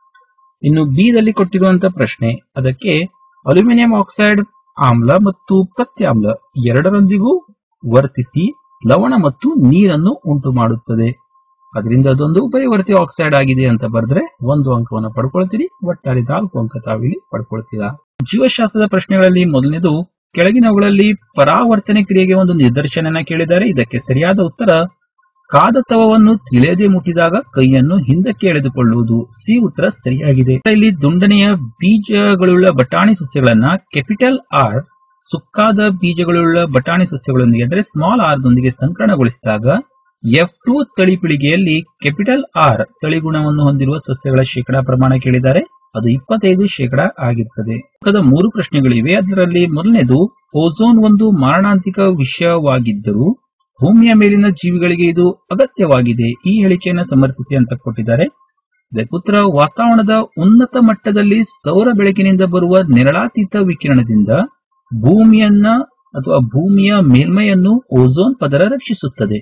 [SPEAKER 1] ಇನ್ನು ಬಿದಲ್ಲಿ ಕೊಟ್ಟಿರುವಂತಹ ಪ್ರಶ್ನೆ ಅದಕ್ಕೆ ಅಲ್ಯೂಮಿನಿಯಂ ಆಕ್ಸೈಡ್ ಆಮ್ಲ ಮತ್ತು ಪ್ರತ್ಯಾಮ್ಲ ಎರಡರೊಂದಿಗೂ ವರ್ತಿಸಿ ಲವಣ ಮತ್ತು ನೀರನ್ನು ಉಂಟು ಮಾಡುತ್ತದೆ ಅದರಿಂದ ಅದೊಂದು ಉಭಯವರ್ತಿ ಆಕ್ಸೈಡ್ ಆಗಿದೆ ಅಂತ ಬರೆದ್ರೆ ಒಂದು ಅಂಕವನ್ನು ಪಡ್ಕೊಳ್ತೀರಿ ಒಟ್ಟಾರೆ ನಾಲ್ಕು ಅಂಕ ತಾವಿಲ್ಲಿ ಪಡ್ಕೊಳ್ತೀರಾ ಜೀವಶಾಸ್ತ್ರದ ಪ್ರಶ್ನೆಗಳಲ್ಲಿ ಮೊದಲನೇದು ಕೆಳಗಿನವುಗಳಲ್ಲಿ ಪರಾವರ್ತನೆ ಕ್ರಿಯೆಗೆ ಒಂದು ನಿದರ್ಶನನ ಕೇಳಿದ್ದಾರೆ ಇದಕ್ಕೆ ಸರಿಯಾದ ಉತ್ತರ ಕಾದ ತವವನ್ನು ತಿಳಿಯದೆ ಮುಟ್ಟಿದಾಗ ಕೈಯನ್ನು ಹಿಂದಕ್ಕೆ ಎಳೆದುಕೊಳ್ಳುವುದು ಸಿ ಉತ್ತರ ಸರಿಯಾಗಿದೆ ಇಲ್ಲಿ ದುಂಡನೆಯ ಬೀಜಗಳುಳ್ಳ ಬಟಾಣಿ ಸಸ್ಯಗಳನ್ನ ಕ್ಯಾಪಿಟಲ್ ಆರ್ ಸುಕ್ಕಾದ ಬೀಜಗಳುಳ್ಳ ಬಟಾಣಿ ಸಸ್ಯಗಳೊಂದಿಗೆ ಅಂದರೆ ಸ್ಮಾಲ್ ಆರ್ ದೊಂದಿಗೆ ಸಂಕರಣಗೊಳಿಸಿದಾಗ ಎಫ್ ಟು ತಳಿ ಪೀಳಿಗೆಯಲ್ಲಿ ಕ್ಯಾಪಿಟಲ್ ಆರ್ ತಳಿಗುಣವನ್ನು ಹೊಂದಿರುವ ಸಸ್ಯಗಳ ಶೇಕಡಾ ಪ್ರಮಾಣ ಕೇಳಿದ್ದಾರೆ ಅದು ಇಪ್ಪತ್ತೈದು ಶೇಕಡಾ ಆಗಿರ್ತದೆ ಪಕ್ಕದ ಮೂರು ಪ್ರಶ್ನೆಗಳಿವೆ ಅದರಲ್ಲಿ ಮೊದಲನೇದು ಓಝೋನ್ ಒಂದು ಮಾರಣಾಂತಿಕ ವಿಷಯವಾಗಿದ್ದರೂ ಭೂಮಿಯ ಮೇಲಿನ ಜೀವಿಗಳಿಗೆ ಇದು ಅಗತ್ಯವಾಗಿದೆ ಈ ಹೇಳಿಕೆಯನ್ನು ಸಮರ್ಥಿಸಿ ಅಂತ ಕೊಟ್ಟಿದ್ದಾರೆ ಇದಕ್ಕೆ ಉತ್ತರ ವಾತಾವರಣದ ಉನ್ನತ ಮಟ್ಟದಲ್ಲಿ ಸೌರ ಬೆಳಕಿನಿಂದ ಬರುವ ನೆರಳಾತೀತ ವಿಕಿರಣದಿಂದ ಭೂಮಿಯನ್ನ ಅಥವಾ ಭೂಮಿಯ ಮೇಲ್ಮೈಯನ್ನು ಓಝೋನ್ ಪದರ ರಕ್ಷಿಸುತ್ತದೆ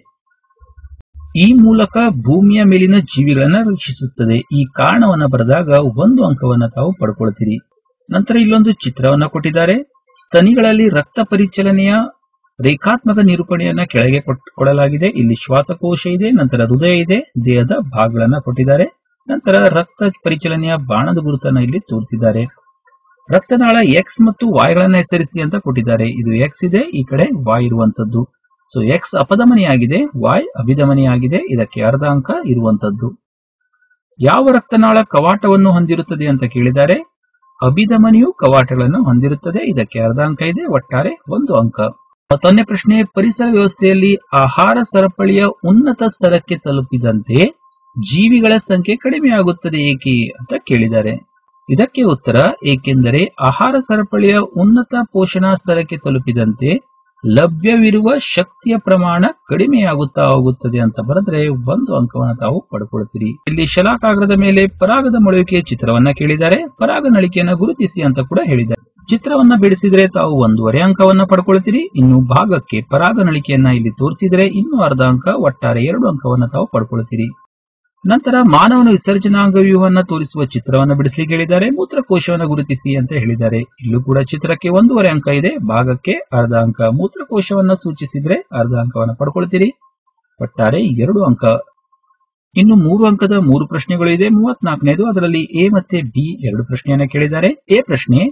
[SPEAKER 1] ಈ ಮೂಲಕ ಭೂಮಿಯ ಮೇಲಿನ ಜೀವಿಗಳನ್ನ ರಕ್ಷಿಸುತ್ತದೆ ಈ ಕಾರಣವನ್ನ ಬರೆದಾಗ ಒಂದು ಅಂಕವನ್ನ ತಾವು ಪಡ್ಕೊಳ್ತೀರಿ ನಂತರ ಇಲ್ಲೊಂದು ಚಿತ್ರವನ್ನ ಕೊಟ್ಟಿದ್ದಾರೆ ಸ್ತನಿಗಳಲ್ಲಿ ರಕ್ತ ಪರಿಚಲನೆಯ ರೇಖಾತ್ಮಕ ನಿರೂಪಣೆಯನ್ನ ಕೆಳಗೆ ಕೊಟ್- ಕೊಡಲಾಗಿದೆ ಇಲ್ಲಿ ಶ್ವಾಸಕೋಶ ಇದೆ ನಂತರ ಹೃದಯ ಇದೆ ದೇಹದ ಭಾಗಗಳನ್ನ ಕೊಟ್ಟಿದ್ದಾರೆ ನಂತರ ರಕ್ತ ಪರಿಚಲನೆಯ ಬಾಣದ ಗುರುತನ್ನ ಇಲ್ಲಿ ತೋರಿಸಿದ್ದಾರೆ ರಕ್ತನಾಳ ಎಕ್ಸ್ ಮತ್ತು ವಾಯ್ಗಳನ್ನ ಹೆಸರಿಸಿ ಅಂತ ಕೊಟ್ಟಿದ್ದಾರೆ ಇದು ಎಕ್ಸ್ ಇದೆ ಈ ಕಡೆ ವಾಯ್ ಇರುವಂತದ್ದು ಸೊ ಎಕ್ಸ್ ಅಪಧಮನಿಯಾಗಿದೆ ವಾಯ್ ಅಭಿಧಮನಿಯಾಗಿದೆ ಇದಕ್ಕೆ ಅರ್ಧ ಅಂಕ ಇರುವಂತದ್ದು ಯಾವ ರಕ್ತನಾಳ ಕವಾಟವನ್ನು ಹೊಂದಿರುತ್ತದೆ ಅಂತ ಕೇಳಿದ್ದಾರೆ ಅಭಿಧಮನಿಯು ಕವಾಟಗಳನ್ನು ಹೊಂದಿರುತ್ತದೆ ಇದಕ್ಕೆ ಅರ್ಧ ಅಂಕ ಇದೆ ಒಟ್ಟಾರೆ ಒಂದು ಅಂಕ ಮತ್ತೊಂದನೇ ಪ್ರಶ್ನೆ ಪರಿಸರ ವ್ಯವಸ್ಥೆಯಲ್ಲಿ ಆಹಾರ ಸರಪಳಿಯ ಉನ್ನತ ಸ್ತರಕ್ಕೆ ತಲುಪಿದಂತೆ ಜೀವಿಗಳ ಸಂಖ್ಯೆ ಕಡಿಮೆಯಾಗುತ್ತದೆ ಏಕೆ ಅಂತ ಕೇಳಿದ್ದಾರೆ ಇದಕ್ಕೆ ಉತ್ತರ ಏಕೆಂದರೆ ಆಹಾರ ಸರಪಳಿಯ ಉನ್ನತ ಪೋಷಣಾ ಸ್ತರಕ್ಕೆ ತಲುಪಿದಂತೆ ಲಭ್ಯವಿರುವ ಶಕ್ತಿಯ ಪ್ರಮಾಣ ಕಡಿಮೆಯಾಗುತ್ತಾ ಹೋಗುತ್ತದೆ ಅಂತ ಬರೆದ್ರೆ ಒಂದು ಅಂಕವನ್ನು ತಾವು ಪಡ್ಕೊಳ್ತೀರಿ ಇಲ್ಲಿ ಶಲಾಕಾಗ್ರದ ಮೇಲೆ ಪರಾಗದ ಮೊಳವಿಕೆಯ ಚಿತ್ರವನ್ನ ಕೇಳಿದ್ದಾರೆ ಪರಾಗ ನಳಿಕೆಯನ್ನ ಗುರುತಿಸಿ ಅಂತ ಕೂಡ ಹೇಳಿದ್ದಾರೆ ಚಿತ್ರವನ್ನ ಬಿಡಿಸಿದ್ರೆ ತಾವು ಒಂದೂವರೆ ಅಂಕವನ್ನ ಪಡ್ಕೊಳ್ತೀರಿ ಇನ್ನು ಭಾಗಕ್ಕೆ ಪರಾಗ ನಳಿಕೆಯನ್ನ ಇಲ್ಲಿ ತೋರಿಸಿದ್ರೆ ಇನ್ನೂ ಅರ್ಧ ಅಂಕ ಒಟ್ಟಾರೆ ಎರಡು ಅಂಕವನ್ನ ತಾವು ಪಡ್ಕೊಳ್ತೀರಿ ನಂತರ ಮಾನವನ ವಿಸರ್ಜನಾಂಗ ವ್ಯೂಹವನ್ನ ತೋರಿಸುವ ಚಿತ್ರವನ್ನ ಬಿಡಿಸಲಿಕ್ಕೆ ಹೇಳಿದ್ದಾರೆ ಮೂತ್ರಕೋಶವನ್ನ ಗುರುತಿಸಿ ಅಂತ ಹೇಳಿದ್ದಾರೆ ಇಲ್ಲೂ ಕೂಡ ಚಿತ್ರಕ್ಕೆ ಒಂದೂವರೆ ಅಂಕ ಇದೆ ಭಾಗಕ್ಕೆ ಅರ್ಧ ಅಂಕ ಮೂತ್ರಕೋಶವನ್ನ ಸೂಚಿಸಿದ್ರೆ ಅರ್ಧ ಅಂಕವನ್ನ ಪಡ್ಕೊಳ್ತೀರಿ ಒಟ್ಟಾರೆ ಎರಡು ಅಂಕ ಇನ್ನು ಮೂರು ಅಂಕದ ಮೂರು ಪ್ರಶ್ನೆಗಳು ಇದೆ ಮೂವತ್ನಾಲ್ಕನೇದು ಅದರಲ್ಲಿ ಎ ಮತ್ತೆ ಬಿ ಎರಡು ಪ್ರಶ್ನೆಯನ್ನ ಕೇಳಿದ್ದಾರೆ ಎ ಪ್ರಶ್ನೆ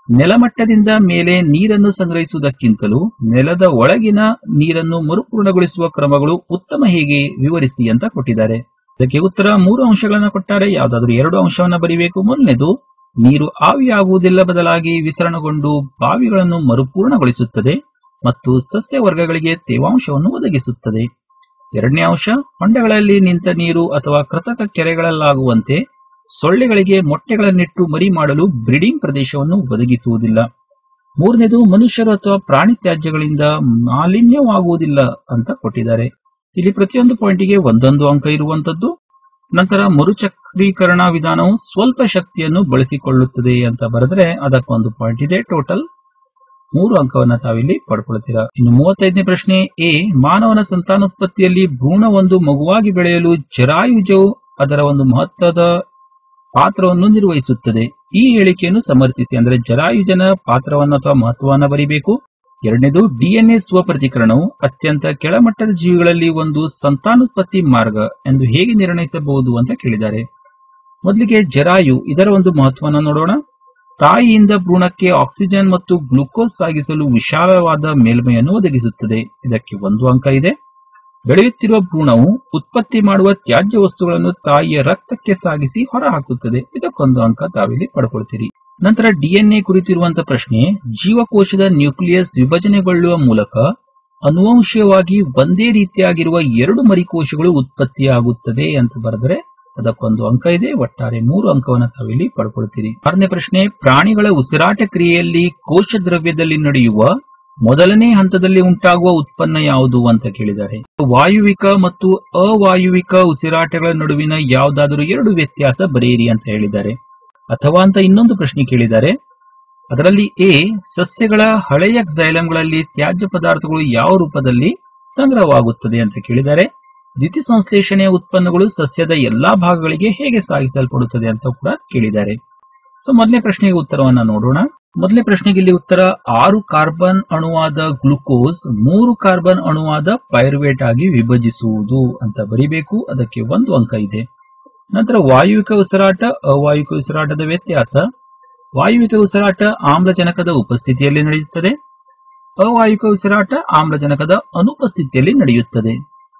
[SPEAKER 1] ನೆಲಮಟ್ಟದಿಂದ ಮೇಲೆ ನೀರನ್ನು ಸಂಗ್ರಹಿಸುವುದಕ್ಕಿಂತಲೂ ನೆಲದ ಒಳಗಿನ ನೀರನ್ನು ಮರುಪೂರ್ಣಗೊಳಿಸುವ ಕ್ರಮಗಳು ಉತ್ತಮ ಹೇಗೆ ವಿವರಿಸಿ ಅಂತ ಕೊಟ್ಟಿದ್ದಾರೆ ಅದಕ್ಕೆ ಉತ್ತರ ಮೂರು ಅಂಶಗಳನ್ನ ಕೊಟ್ಟಾರೆ ಯಾವ್ದಾದ್ರು ಎರಡು ಅಂಶವನ್ನ ಬರಿಬೇಕು ಮೊದಲನೇದು ನೀರು ಆವಿಯಾಗುವುದಿಲ್ಲ ಬದಲಾಗಿ ವಿಸರಣಗೊಂಡು ಬಾವಿಗಳನ್ನು ಮರುಪೂರ್ಣಗೊಳಿಸುತ್ತದೆ ಮತ್ತು ಸಸ್ಯ ವರ್ಗಗಳಿಗೆ ತೇವಾಂಶವನ್ನು ಒದಗಿಸುತ್ತದೆ ಎರಡನೇ ಅಂಶ ಹೊಂಡಗಳಲ್ಲಿ ನಿಂತ ನೀರು ಅಥವಾ ಕೃತಕ ಕೆರೆಗಳಲ್ಲಾಗುವಂತೆ ಸೊಳ್ಳೆಗಳಿಗೆ ಮೊಟ್ಟೆಗಳನ್ನಿಟ್ಟು ಮರಿ ಮಾಡಲು ಬ್ರೀಡಿಂಗ್ ಪ್ರದೇಶವನ್ನು ಒದಗಿಸುವುದಿಲ್ಲ ಮೂರನೇದು ಮನುಷ್ಯರು ಅಥವಾ ಪ್ರಾಣಿ ತ್ಯಾಜ್ಯಗಳಿಂದ ಮಾಲಿನ್ಯವಾಗುವುದಿಲ್ಲ ಅಂತ ಕೊಟ್ಟಿದ್ದಾರೆ ಇಲ್ಲಿ ಪ್ರತಿಯೊಂದು ಪಾಯಿಂಟಿಗೆ ಒಂದೊಂದು ಅಂಕ ಇರುವಂತದ್ದು ನಂತರ ಮರುಚಕ್ರೀಕರಣ ವಿಧಾನವು ಸ್ವಲ್ಪ ಶಕ್ತಿಯನ್ನು ಬಳಸಿಕೊಳ್ಳುತ್ತದೆ ಅಂತ ಬರೆದ್ರೆ ಅದಕ್ಕೊಂದು ಪಾಯಿಂಟ್ ಇದೆ ಟೋಟಲ್ ಮೂರು ಅಂಕವನ್ನ ತಾವಿಲ್ಲಿ ಪಡ್ಕೊಳ್ತೀರಾ ಇನ್ನು ಮೂವತ್ತೈದನೇ ಪ್ರಶ್ನೆ ಎ ಮಾನವನ ಸಂತಾನೋತ್ಪತ್ತಿಯಲ್ಲಿ ಭ್ರೂಣವೊಂದು ಮಗುವಾಗಿ ಬೆಳೆಯಲು ಜರಾಯುಜವು ಅದರ ಒಂದು ಮಹತ್ವದ ಪಾತ್ರವನ್ನು ನಿರ್ವಹಿಸುತ್ತದೆ ಈ ಹೇಳಿಕೆಯನ್ನು ಸಮರ್ಥಿಸಿ ಅಂದ್ರೆ ಜರಾಯುಜನ ಪಾತ್ರವನ್ನು ಅಥವಾ ಮಹತ್ವವನ್ನು ಬರಿಬೇಕು ಎರಡನೇದು ಡಿಎನ್ಎ ಸ್ವಪ್ರತಿಕರಣವು ಅತ್ಯಂತ ಕೆಳಮಟ್ಟದ ಜೀವಿಗಳಲ್ಲಿ ಒಂದು ಸಂತಾನೋತ್ಪತ್ತಿ ಮಾರ್ಗ ಎಂದು ಹೇಗೆ ನಿರ್ಣಯಿಸಬಹುದು ಅಂತ ಕೇಳಿದ್ದಾರೆ ಮೊದಲಿಗೆ ಜರಾಯು ಇದರ ಒಂದು ಮಹತ್ವವನ್ನು ನೋಡೋಣ ತಾಯಿಯಿಂದ ಭ್ರೂಣಕ್ಕೆ ಆಕ್ಸಿಜನ್ ಮತ್ತು ಗ್ಲುಕೋಸ್ ಸಾಗಿಸಲು ವಿಶಾಲವಾದ ಮೇಲ್ಮೈಯನ್ನು ಒದಗಿಸುತ್ತದೆ ಇದಕ್ಕೆ ಒಂದು ಅಂಕ ಇದೆ ಬೆಳೆಯುತ್ತಿರುವ ಭ್ರೂಣವು ಉತ್ಪತ್ತಿ ಮಾಡುವ ತ್ಯಾಜ್ಯ ವಸ್ತುಗಳನ್ನು ತಾಯಿಯ ರಕ್ತಕ್ಕೆ ಸಾಗಿಸಿ ಹೊರಹಾಕುತ್ತದೆ ಇದಕ್ಕೊಂದು ಅಂಕ ತಾವಿಲ್ಲಿ ಪಡ್ಕೊಳ್ತೀರಿ ನಂತರ ಡಿಎನ್ಎ ಕುರಿತಿರುವಂತಹ ಪ್ರಶ್ನೆ ಜೀವಕೋಶದ ನ್ಯೂಕ್ಲಿಯಸ್ ವಿಭಜನೆಗೊಳ್ಳುವ ಮೂಲಕ ಅನುವಂಶೀಯವಾಗಿ ಒಂದೇ ರೀತಿಯಾಗಿರುವ ಎರಡು ಮರಿಕೋಶಗಳು ಉತ್ಪತ್ತಿಯಾಗುತ್ತದೆ ಅಂತ ಬರೆದರೆ ಅದಕ್ಕೊಂದು ಅಂಕ ಇದೆ ಒಟ್ಟಾರೆ ಮೂರು ಅಂಕವನ್ನು ತಾವಿಲ್ಲಿ ಪಡ್ಕೊಳ್ತೀರಿ ಆರನೇ ಪ್ರಶ್ನೆ ಪ್ರಾಣಿಗಳ ಉಸಿರಾಟ ಕ್ರಿಯೆಯಲ್ಲಿ ಕೋಶ ದ್ರವ್ಯದಲ್ಲಿ ನಡೆಯುವ ಮೊದಲನೇ ಹಂತದಲ್ಲಿ ಉಂಟಾಗುವ ಉತ್ಪನ್ನ ಯಾವುದು ಅಂತ ಕೇಳಿದ್ದಾರೆ ವಾಯುವಿಕ ಮತ್ತು ಅವಾಯುವಿಕ ಉಸಿರಾಟಗಳ ನಡುವಿನ ಯಾವುದಾದರೂ ಎರಡು ವ್ಯತ್ಯಾಸ ಬರೆಯಿರಿ ಅಂತ ಹೇಳಿದ್ದಾರೆ ಅಥವಾ ಅಂತ ಇನ್ನೊಂದು ಪ್ರಶ್ನೆ ಕೇಳಿದ್ದಾರೆ ಅದರಲ್ಲಿ ಎ ಸಸ್ಯಗಳ ಹಳೆಯ ಗಳಲ್ಲಿ ತ್ಯಾಜ್ಯ ಪದಾರ್ಥಗಳು ಯಾವ ರೂಪದಲ್ಲಿ ಸಂಗ್ರಹವಾಗುತ್ತದೆ ಅಂತ ಕೇಳಿದ್ದಾರೆ ದ್ಯುತಿ ಸಂಶ್ಲೇಷಣೆಯ ಉತ್ಪನ್ನಗಳು ಸಸ್ಯದ ಎಲ್ಲಾ ಭಾಗಗಳಿಗೆ ಹೇಗೆ ಸಾಗಿಸಲ್ಪಡುತ್ತದೆ ಅಂತ ಕೂಡ ಕೇಳಿದ್ದಾರೆ ಸೊ ಮೊದಲನೇ ಪ್ರಶ್ನೆಗೆ ಉತ್ತರವನ್ನ ನೋಡೋಣ ಮೊದಲನೇ ಪ್ರಶ್ನೆಗೆ ಇಲ್ಲಿ ಉತ್ತರ ಆರು ಕಾರ್ಬನ್ ಅಣುವಾದ ಗ್ಲುಕೋಸ್ ಮೂರು ಕಾರ್ಬನ್ ಅಣುವಾದ ಪೈರುವೇಟ್ ಆಗಿ ವಿಭಜಿಸುವುದು ಅಂತ ಬರಿಬೇಕು ಅದಕ್ಕೆ ಒಂದು ಅಂಕ ಇದೆ ನಂತರ ವಾಯುವಿಕ ಉಸಿರಾಟ ಅವಾಯುವಿಕ ಉಸಿರಾಟದ ವ್ಯತ್ಯಾಸ ವಾಯುವಿಕ ಉಸಿರಾಟ ಆಮ್ಲಜನಕದ ಉಪಸ್ಥಿತಿಯಲ್ಲಿ ನಡೆಯುತ್ತದೆ ಅವಾಯುವಿಕ ಉಸಿರಾಟ ಆಮ್ಲಜನಕದ ಅನುಪಸ್ಥಿತಿಯಲ್ಲಿ ನಡೆಯುತ್ತದೆ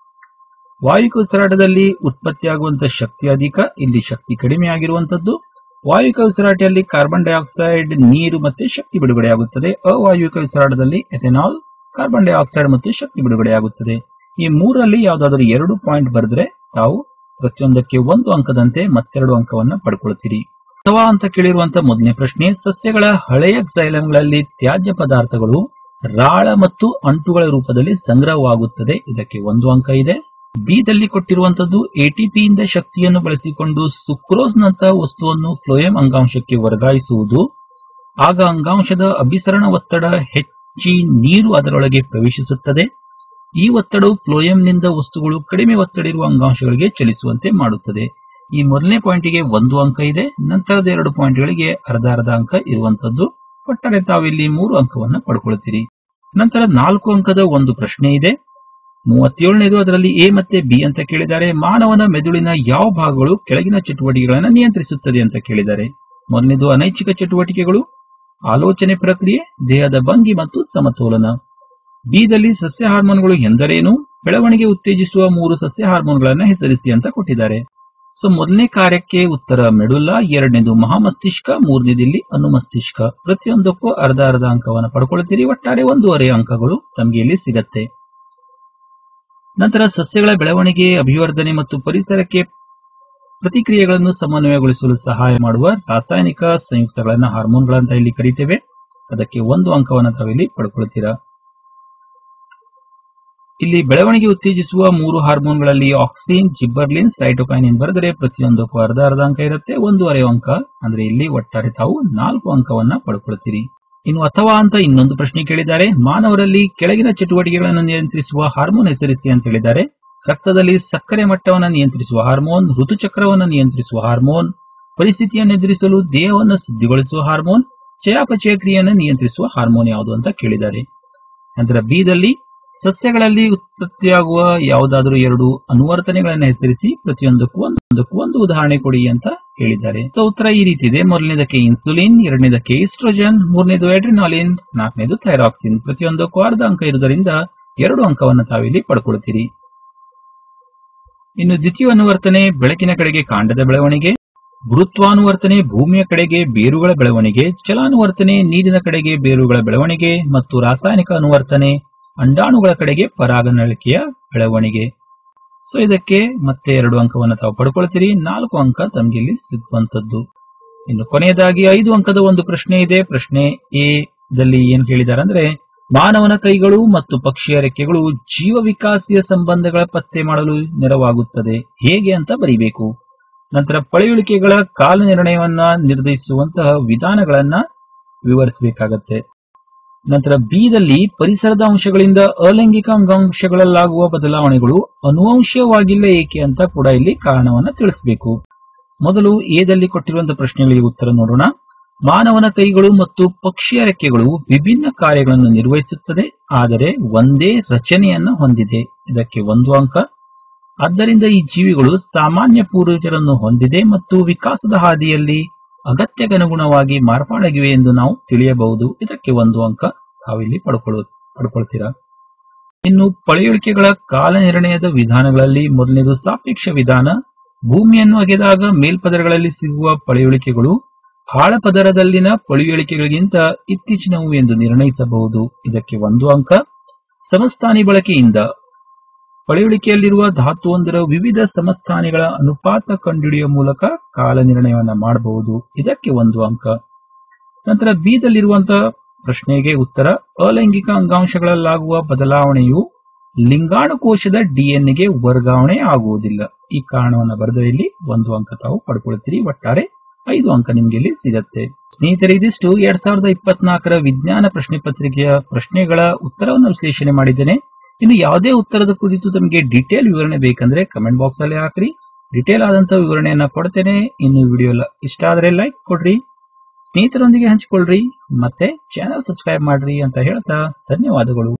[SPEAKER 1] ವಾಯುವಿಕ ಉಸಿರಾಟದಲ್ಲಿ ಉತ್ಪತ್ತಿಯಾಗುವಂತಹ ಶಕ್ತಿ ಅಧಿಕ ಇಲ್ಲಿ ಶಕ್ತಿ ಕಡಿಮೆ ಆಗಿರುವಂತದ್ದು ವಾಯುವಿಕ ಉಸಿರಾಟದಲ್ಲಿ ಕಾರ್ಬನ್ ಡೈಆಕ್ಸೈಡ್ ನೀರು ಮತ್ತೆ ಶಕ್ತಿ ಬಿಡುಗಡೆಯಾಗುತ್ತದೆ ಅವಾಯುವಿಕ ಉಸಿರಾಟದಲ್ಲಿ ಎಥೆನಾಲ್ ಕಾರ್ಬನ್ ಡೈಆಕ್ಸೈಡ್ ಮತ್ತು ಶಕ್ತಿ ಬಿಡುಗಡೆಯಾಗುತ್ತದೆ ಈ ಮೂರಲ್ಲಿ ಯಾವುದಾದರೂ ಎರಡು ಪಾಯಿಂಟ್ ಬರೆದ್ರೆ ತಾವು ಪ್ರತಿಯೊಂದಕ್ಕೆ ಒಂದು ಅಂಕದಂತೆ ಮತ್ತೆರಡು ಅಂಕವನ್ನ ಪಡ್ಕೊಳ್ತೀರಿ ಅಥವಾ ಅಂತ ಕೇಳಿರುವಂತ ಮೊದಲನೇ ಪ್ರಶ್ನೆ ಸಸ್ಯಗಳ ಹಳೆಯ ಗಳಲ್ಲಿ ತ್ಯಾಜ್ಯ ಪದಾರ್ಥಗಳು ರಾಳ ಮತ್ತು ಅಂಟುಗಳ ರೂಪದಲ್ಲಿ ಸಂಗ್ರಹವಾಗುತ್ತದೆ ಇದಕ್ಕೆ ಒಂದು ಅಂಕ ಇದೆ ಬಿ ದಲ್ಲಿ ಕೊಟ್ಟಿರುವಂತದ್ದು ಎಟಿಪಿಯಿಂದ ಶಕ್ತಿಯನ್ನು ಬಳಸಿಕೊಂಡು ಸುಕ್ರೋಸ್ ನಂತಹ ವಸ್ತುವನ್ನು ಫ್ಲೋಯಂ ಅಂಗಾಂಶಕ್ಕೆ ವರ್ಗಾಯಿಸುವುದು ಆಗ ಅಂಗಾಂಶದ ಅಭಿಸರಣ ಒತ್ತಡ ಹೆಚ್ಚಿ ನೀರು ಅದರೊಳಗೆ ಪ್ರವೇಶಿಸುತ್ತದೆ ಈ ಒತ್ತಡವು ಫ್ಲೋಯಂನಿಂದ ವಸ್ತುಗಳು ಕಡಿಮೆ ಒತ್ತಡ ಇರುವ ಅಂಗಾಂಶಗಳಿಗೆ ಚಲಿಸುವಂತೆ ಮಾಡುತ್ತದೆ ಈ ಮೊದಲನೇ ಪಾಯಿಂಟಿಗೆ ಒಂದು ಅಂಕ ಇದೆ ನಂತರದ ಎರಡು ಪಾಯಿಂಟ್ಗಳಿಗೆ ಅರ್ಧ ಅರ್ಧ ಅಂಕ ಇರುವಂತದ್ದು ಒಟ್ಟಾರೆ ತಾವಿಲ್ಲಿ ಮೂರು ಅಂಕವನ್ನ ಪಡ್ಕೊಳ್ತೀರಿ ನಂತರ ನಾಲ್ಕು ಅಂಕದ ಒಂದು ಪ್ರಶ್ನೆ ಇದೆ ಮೂವತ್ತೇಳನೇದು ಅದರಲ್ಲಿ ಎ ಮತ್ತೆ ಬಿ ಅಂತ ಕೇಳಿದ್ದಾರೆ ಮಾನವನ ಮೆದುಳಿನ ಯಾವ ಭಾಗಗಳು ಕೆಳಗಿನ ಚಟುವಟಿಕೆಗಳನ್ನು ನಿಯಂತ್ರಿಸುತ್ತದೆ ಅಂತ ಕೇಳಿದ್ದಾರೆ ಮೊದಲನೇದು ಅನೈಚ್ಛಿಕ ಚಟುವಟಿಕೆಗಳು ಆಲೋಚನೆ ಪ್ರಕ್ರಿಯೆ ದೇಹದ ಭಂಗಿ ಮತ್ತು ಸಮತೋಲನ ಬಿದಲ್ಲಿ ಸಸ್ಯ ಹಾರ್ಮೋನ್ಗಳು ಎಂದರೇನು ಬೆಳವಣಿಗೆ ಉತ್ತೇಜಿಸುವ ಮೂರು ಸಸ್ಯ ಹಾರ್ಮೋನ್ಗಳನ್ನ ಹೆಸರಿಸಿ ಅಂತ ಕೊಟ್ಟಿದ್ದಾರೆ ಸೊ ಮೊದಲನೇ ಕಾರ್ಯಕ್ಕೆ ಉತ್ತರ ಮೆಡುಲ್ಲ ಎರಡನೇದು ಮಹಾಮಸ್ತಿಷ್ಕ ಮೂರನೇದು ಇಲ್ಲಿ ಅನುಮಸ್ತಿಷ್ಕ ಪ್ರತಿಯೊಂದಕ್ಕೂ ಅರ್ಧ ಅರ್ಧ ಅಂಕವನ್ನು ಪಡ್ಕೊಳ್ತೀರಿ ಒಟ್ಟಾರೆ ಒಂದೂವರೆ ಅಂಕಗಳು ತಮಗೆ ಇಲ್ಲಿ ಸಿಗತ್ತೆ ನಂತರ ಸಸ್ಯಗಳ ಬೆಳವಣಿಗೆ ಅಭಿವರ್ಧನೆ ಮತ್ತು ಪರಿಸರಕ್ಕೆ ಪ್ರತಿಕ್ರಿಯೆಗಳನ್ನು ಸಮನ್ವಯಗೊಳಿಸಲು ಸಹಾಯ ಮಾಡುವ ರಾಸಾಯನಿಕ ಸಂಯುಕ್ತಗಳನ್ನ ಹಾರ್ಮೋನ್ಗಳಂತ ಇಲ್ಲಿ ಕರಿತೇವೆ ಅದಕ್ಕೆ ಒಂದು ಅಂಕವನ್ನು ತಾವಿಲ್ಲಿ ಪಡ್ಕೊಳ್ತೀರಾ ಇಲ್ಲಿ ಬೆಳವಣಿಗೆ ಉತ್ತೇಜಿಸುವ ಮೂರು ಹಾರ್ಮೋನ್ಗಳಲ್ಲಿ ಆಕ್ಸಿನ್ ಜಿಬ್ಬರ್ಲಿನ್ ಸೈಟೋಕೈನಿನ್ ಬರೆದರೆ ಪ್ರತಿಯೊಂದಕ್ಕೂ ಅರ್ಧ ಅರ್ಧ ಅಂಕ ಇರುತ್ತೆ ಒಂದೂವರೆ ಅಂಕ ಅಂದ್ರೆ ಇಲ್ಲಿ ಒಟ್ಟಾರೆ ತಾವು ನಾಲ್ಕು ಅಂಕವನ್ನ ಪಡ್ಕೊಳ್ತೀರಿ ಇನ್ನು ಅಥವಾ ಅಂತ ಇನ್ನೊಂದು ಪ್ರಶ್ನೆ ಕೇಳಿದ್ದಾರೆ ಮಾನವರಲ್ಲಿ ಕೆಳಗಿನ ಚಟುವಟಿಕೆಗಳನ್ನು ನಿಯಂತ್ರಿಸುವ ಹಾರ್ಮೋನ್ ಹೆಸರಿಸಿ ಅಂತ ಹೇಳಿದ್ದಾರೆ ರಕ್ತದಲ್ಲಿ ಸಕ್ಕರೆ ಮಟ್ಟವನ್ನು ನಿಯಂತ್ರಿಸುವ ಹಾರ್ಮೋನ್ ಋತುಚಕ್ರವನ್ನು ನಿಯಂತ್ರಿಸುವ ಹಾರ್ಮೋನ್ ಪರಿಸ್ಥಿತಿಯನ್ನು ಎದುರಿಸಲು ದೇಹವನ್ನು ಸಿದ್ಧಗೊಳಿಸುವ ಹಾರ್ಮೋನ್ ಚಯಾಪಚಯ ಕ್ರಿಯೆಯನ್ನು ನಿಯಂತ್ರಿಸುವ ಹಾರ್ಮೋನ್ ಯಾವುದು ಅಂತ ಕೇಳಿದ್ದಾರೆ ನಂತರ ಬಿದಲ್ಲಿ ಸಸ್ಯಗಳಲ್ಲಿ ಉತ್ಪತ್ತಿಯಾಗುವ ಯಾವುದಾದರೂ ಎರಡು ಅನುವರ್ತನೆಗಳನ್ನು ಹೆಸರಿಸಿ ಪ್ರತಿಯೊಂದಕ್ಕೂ ಒಂದೊಂದಕ್ಕೂ ಒಂದು ಉದಾಹರಣೆ ಕೊಡಿ ಅಂತ ಹೇಳಿದ್ದಾರೆ ಸೊ ಉತ್ತರ ಈ ರೀತಿ ಇದೆ ಮೊದಲನೇದಕ್ಕೆ ಇನ್ಸುಲಿನ್ ಎರಡನೇದಕ್ಕೆ ಈಸ್ಟ್ರೋಜನ್ ಮೂರನೇದು ಎಡ್ರಿನಾಲಿನ್ ನಾಲ್ಕನೇದು ಥೈರಾಕ್ಸಿನ್ ಪ್ರತಿಯೊಂದಕ್ಕೂ ಅರ್ಧ ಅಂಕ ಇರುವುದರಿಂದ ಎರಡು ಅಂಕವನ್ನು ತಾವಿಲ್ಲಿ ಪಡ್ಕೊಳ್ತೀರಿ ಇನ್ನು ದ್ವಿತೀಯ ಅನುವರ್ತನೆ ಬೆಳಕಿನ ಕಡೆಗೆ ಕಾಂಡದ ಬೆಳವಣಿಗೆ ಗುರುತ್ವಾನುವರ್ತನೆ ಭೂಮಿಯ ಕಡೆಗೆ ಬೇರುಗಳ ಬೆಳವಣಿಗೆ ಚಲಾನುವರ್ತನೆ ನೀರಿನ ಕಡೆಗೆ ಬೇರುಗಳ ಬೆಳವಣಿಗೆ ಮತ್ತು ರಾಸಾಯನಿಕ ಅನುವರ್ತನೆ ಅಂಡಾಣುಗಳ ಕಡೆಗೆ ಪರಾಗನಳಿಕೆಯ ಬೆಳವಣಿಗೆ ಸೊ ಇದಕ್ಕೆ ಮತ್ತೆ ಎರಡು ಅಂಕವನ್ನು ತಾವು ಪಡ್ಕೊಳ್ತೀರಿ ನಾಲ್ಕು ಅಂಕ ತಮಗೆ ಇಲ್ಲಿ ಸಿಗುವಂತದ್ದು ಇನ್ನು ಕೊನೆಯದಾಗಿ ಐದು ಅಂಕದ ಒಂದು ಪ್ರಶ್ನೆ ಇದೆ ಪ್ರಶ್ನೆ ಎ ದಲ್ಲಿ ಏನ್ ಹೇಳಿದ್ದಾರೆ ಅಂದ್ರೆ ಮಾನವನ ಕೈಗಳು ಮತ್ತು ಪಕ್ಷಿಯ ರೆಕ್ಕೆಗಳು ಜೀವ ವಿಕಾಸಿಯ ಸಂಬಂಧಗಳ ಪತ್ತೆ ಮಾಡಲು ನೆರವಾಗುತ್ತದೆ ಹೇಗೆ ಅಂತ ಬರೀಬೇಕು ನಂತರ ಪಳೆಯುಳಿಕೆಗಳ ಕಾಲ ನಿರ್ಣಯವನ್ನ ನಿರ್ಧರಿಸುವಂತಹ ವಿಧಾನಗಳನ್ನ ವಿವರಿಸಬೇಕಾಗತ್ತೆ ನಂತರ ಬಿ ದಲ್ಲಿ ಪರಿಸರದ ಅಂಶಗಳಿಂದ ಅಲೈಂಗಿಕ ಅಂಗಾಂಶಗಳಲ್ಲಾಗುವ ಬದಲಾವಣೆಗಳು ಅನುವಂಶೀಯವಾಗಿಲ್ಲ ಏಕೆ ಅಂತ ಕೂಡ ಇಲ್ಲಿ ಕಾರಣವನ್ನ ತಿಳಿಸಬೇಕು ಮೊದಲು ಎದಲ್ಲಿ ಕೊಟ್ಟಿರುವಂತಹ ಪ್ರಶ್ನೆಗಳಿಗೆ ಉತ್ತರ ನೋಡೋಣ ಮಾನವನ ಕೈಗಳು ಮತ್ತು ಪಕ್ಷಿಯ ರೆಕ್ಕೆಗಳು ವಿಭಿನ್ನ ಕಾರ್ಯಗಳನ್ನು ನಿರ್ವಹಿಸುತ್ತದೆ ಆದರೆ ಒಂದೇ ರಚನೆಯನ್ನ ಹೊಂದಿದೆ ಇದಕ್ಕೆ ಒಂದು ಅಂಕ ಆದ್ದರಿಂದ ಈ ಜೀವಿಗಳು ಸಾಮಾನ್ಯ ಪೂರ್ವಜರನ್ನು ಹೊಂದಿದೆ ಮತ್ತು ವಿಕಾಸದ ಹಾದಿಯಲ್ಲಿ ಅಗತ್ಯಗನುಗುಣವಾಗಿ ಮಾರ್ಪಾಡಾಗಿವೆ ಎಂದು ನಾವು ತಿಳಿಯಬಹುದು ಇದಕ್ಕೆ ಒಂದು ಅಂಕ ತಾವಿಲ್ಲಿ ಪಡ್ಕೊಳ್ಳೋ ಪಡ್ಕೊಳ್ತೀರಾ ಇನ್ನು ಪಳೆಯುಳಿಕೆಗಳ ಕಾಲ ನಿರ್ಣಯದ ವಿಧಾನಗಳಲ್ಲಿ ಮೊದಲನೇದು ಸಾಪೇಕ್ಷ ವಿಧಾನ ಭೂಮಿಯನ್ನು ಅಗೆದಾಗ ಮೇಲ್ಪದರಗಳಲ್ಲಿ ಸಿಗುವ ಪಳೆಯುಳಿಕೆಗಳು ಆಳಪದರದಲ್ಲಿನ ಪಳೆಯುಳಿಕೆಗಳಿಗಿಂತ ಇತ್ತೀಚಿನವು ಎಂದು ನಿರ್ಣಯಿಸಬಹುದು ಇದಕ್ಕೆ ಒಂದು ಅಂಕ ಸಮಸ್ಥಾನಿ ಬಳಕೆಯಿಂದ ಪಳೆಯುಳಿಕೆಯಲ್ಲಿರುವ ಧಾತುವೊಂದರ ವಿವಿಧ ಸಮಸ್ಥಾನಿಗಳ ಅನುಪಾತ ಕಂಡುಹಿಡಿಯುವ ಮೂಲಕ ಕಾಲ ನಿರ್ಣಯವನ್ನ ಮಾಡಬಹುದು ಇದಕ್ಕೆ ಒಂದು ಅಂಕ ನಂತರ ಬಿದಲ್ಲಿರುವಂತಹ ಪ್ರಶ್ನೆಗೆ ಉತ್ತರ ಅಲೈಂಗಿಕ ಅಂಗಾಂಶಗಳಲ್ಲಾಗುವ ಬದಲಾವಣೆಯು ಲಿಂಗಾಣುಕೋಶದ ಡಿಎನ್ಎಗೆ ವರ್ಗಾವಣೆ ಆಗುವುದಿಲ್ಲ ಈ ಕಾರಣವನ್ನು ಬರೆದ ಇಲ್ಲಿ ಒಂದು ಅಂಕ ತಾವು ಪಡ್ಕೊಳ್ತೀರಿ ಒಟ್ಟಾರೆ ಐದು ಅಂಕ ನಿಮ್ಗೆ ಇಲ್ಲಿ ಸಿಗತ್ತೆ ಸ್ನೇಹಿತರೆ ಇದಿಷ್ಟು ಎರಡ್ ಸಾವಿರದ ಇಪ್ಪತ್ನಾಲ್ಕರ ವಿಜ್ಞಾನ ಪ್ರಶ್ನೆ ಪತ್ರಿಕೆಯ ಪ್ರಶ್ನೆಗಳ ಉತ್ತರವನ್ನು ವಿಶ್ಲೇಷಣೆ ಮಾಡಿದ್ದೇನೆ ಇನ್ನು ಯಾವುದೇ ಉತ್ತರದ ಕುರಿತು ತಮಗೆ ಡಿಟೇಲ್ ವಿವರಣೆ ಬೇಕಂದ್ರೆ ಕಮೆಂಟ್ ಬಾಕ್ಸ್ ಅಲ್ಲಿ ಹಾಕ್ರಿ ಡಿಟೇಲ್ ಆದಂತಹ ವಿವರಣೆಯನ್ನ ಕೊಡ್ತೇನೆ ಇನ್ನು ವಿಡಿಯೋ ಇಷ್ಟ ಆದ್ರೆ ಲೈಕ್ ಕೊಡ್ರಿ ಸ್ನೇಹಿತರೊಂದಿಗೆ ಹಂಚಿಕೊಳ್ಳ್ರಿ ಮತ್ತೆ ಚಾನೆಲ್ ಸಬ್ಸ್ಕ್ರೈಬ್ ಮಾಡ್ರಿ ಅಂತ ಹೇಳ್ತಾ ಧನ್ಯವಾದಗಳು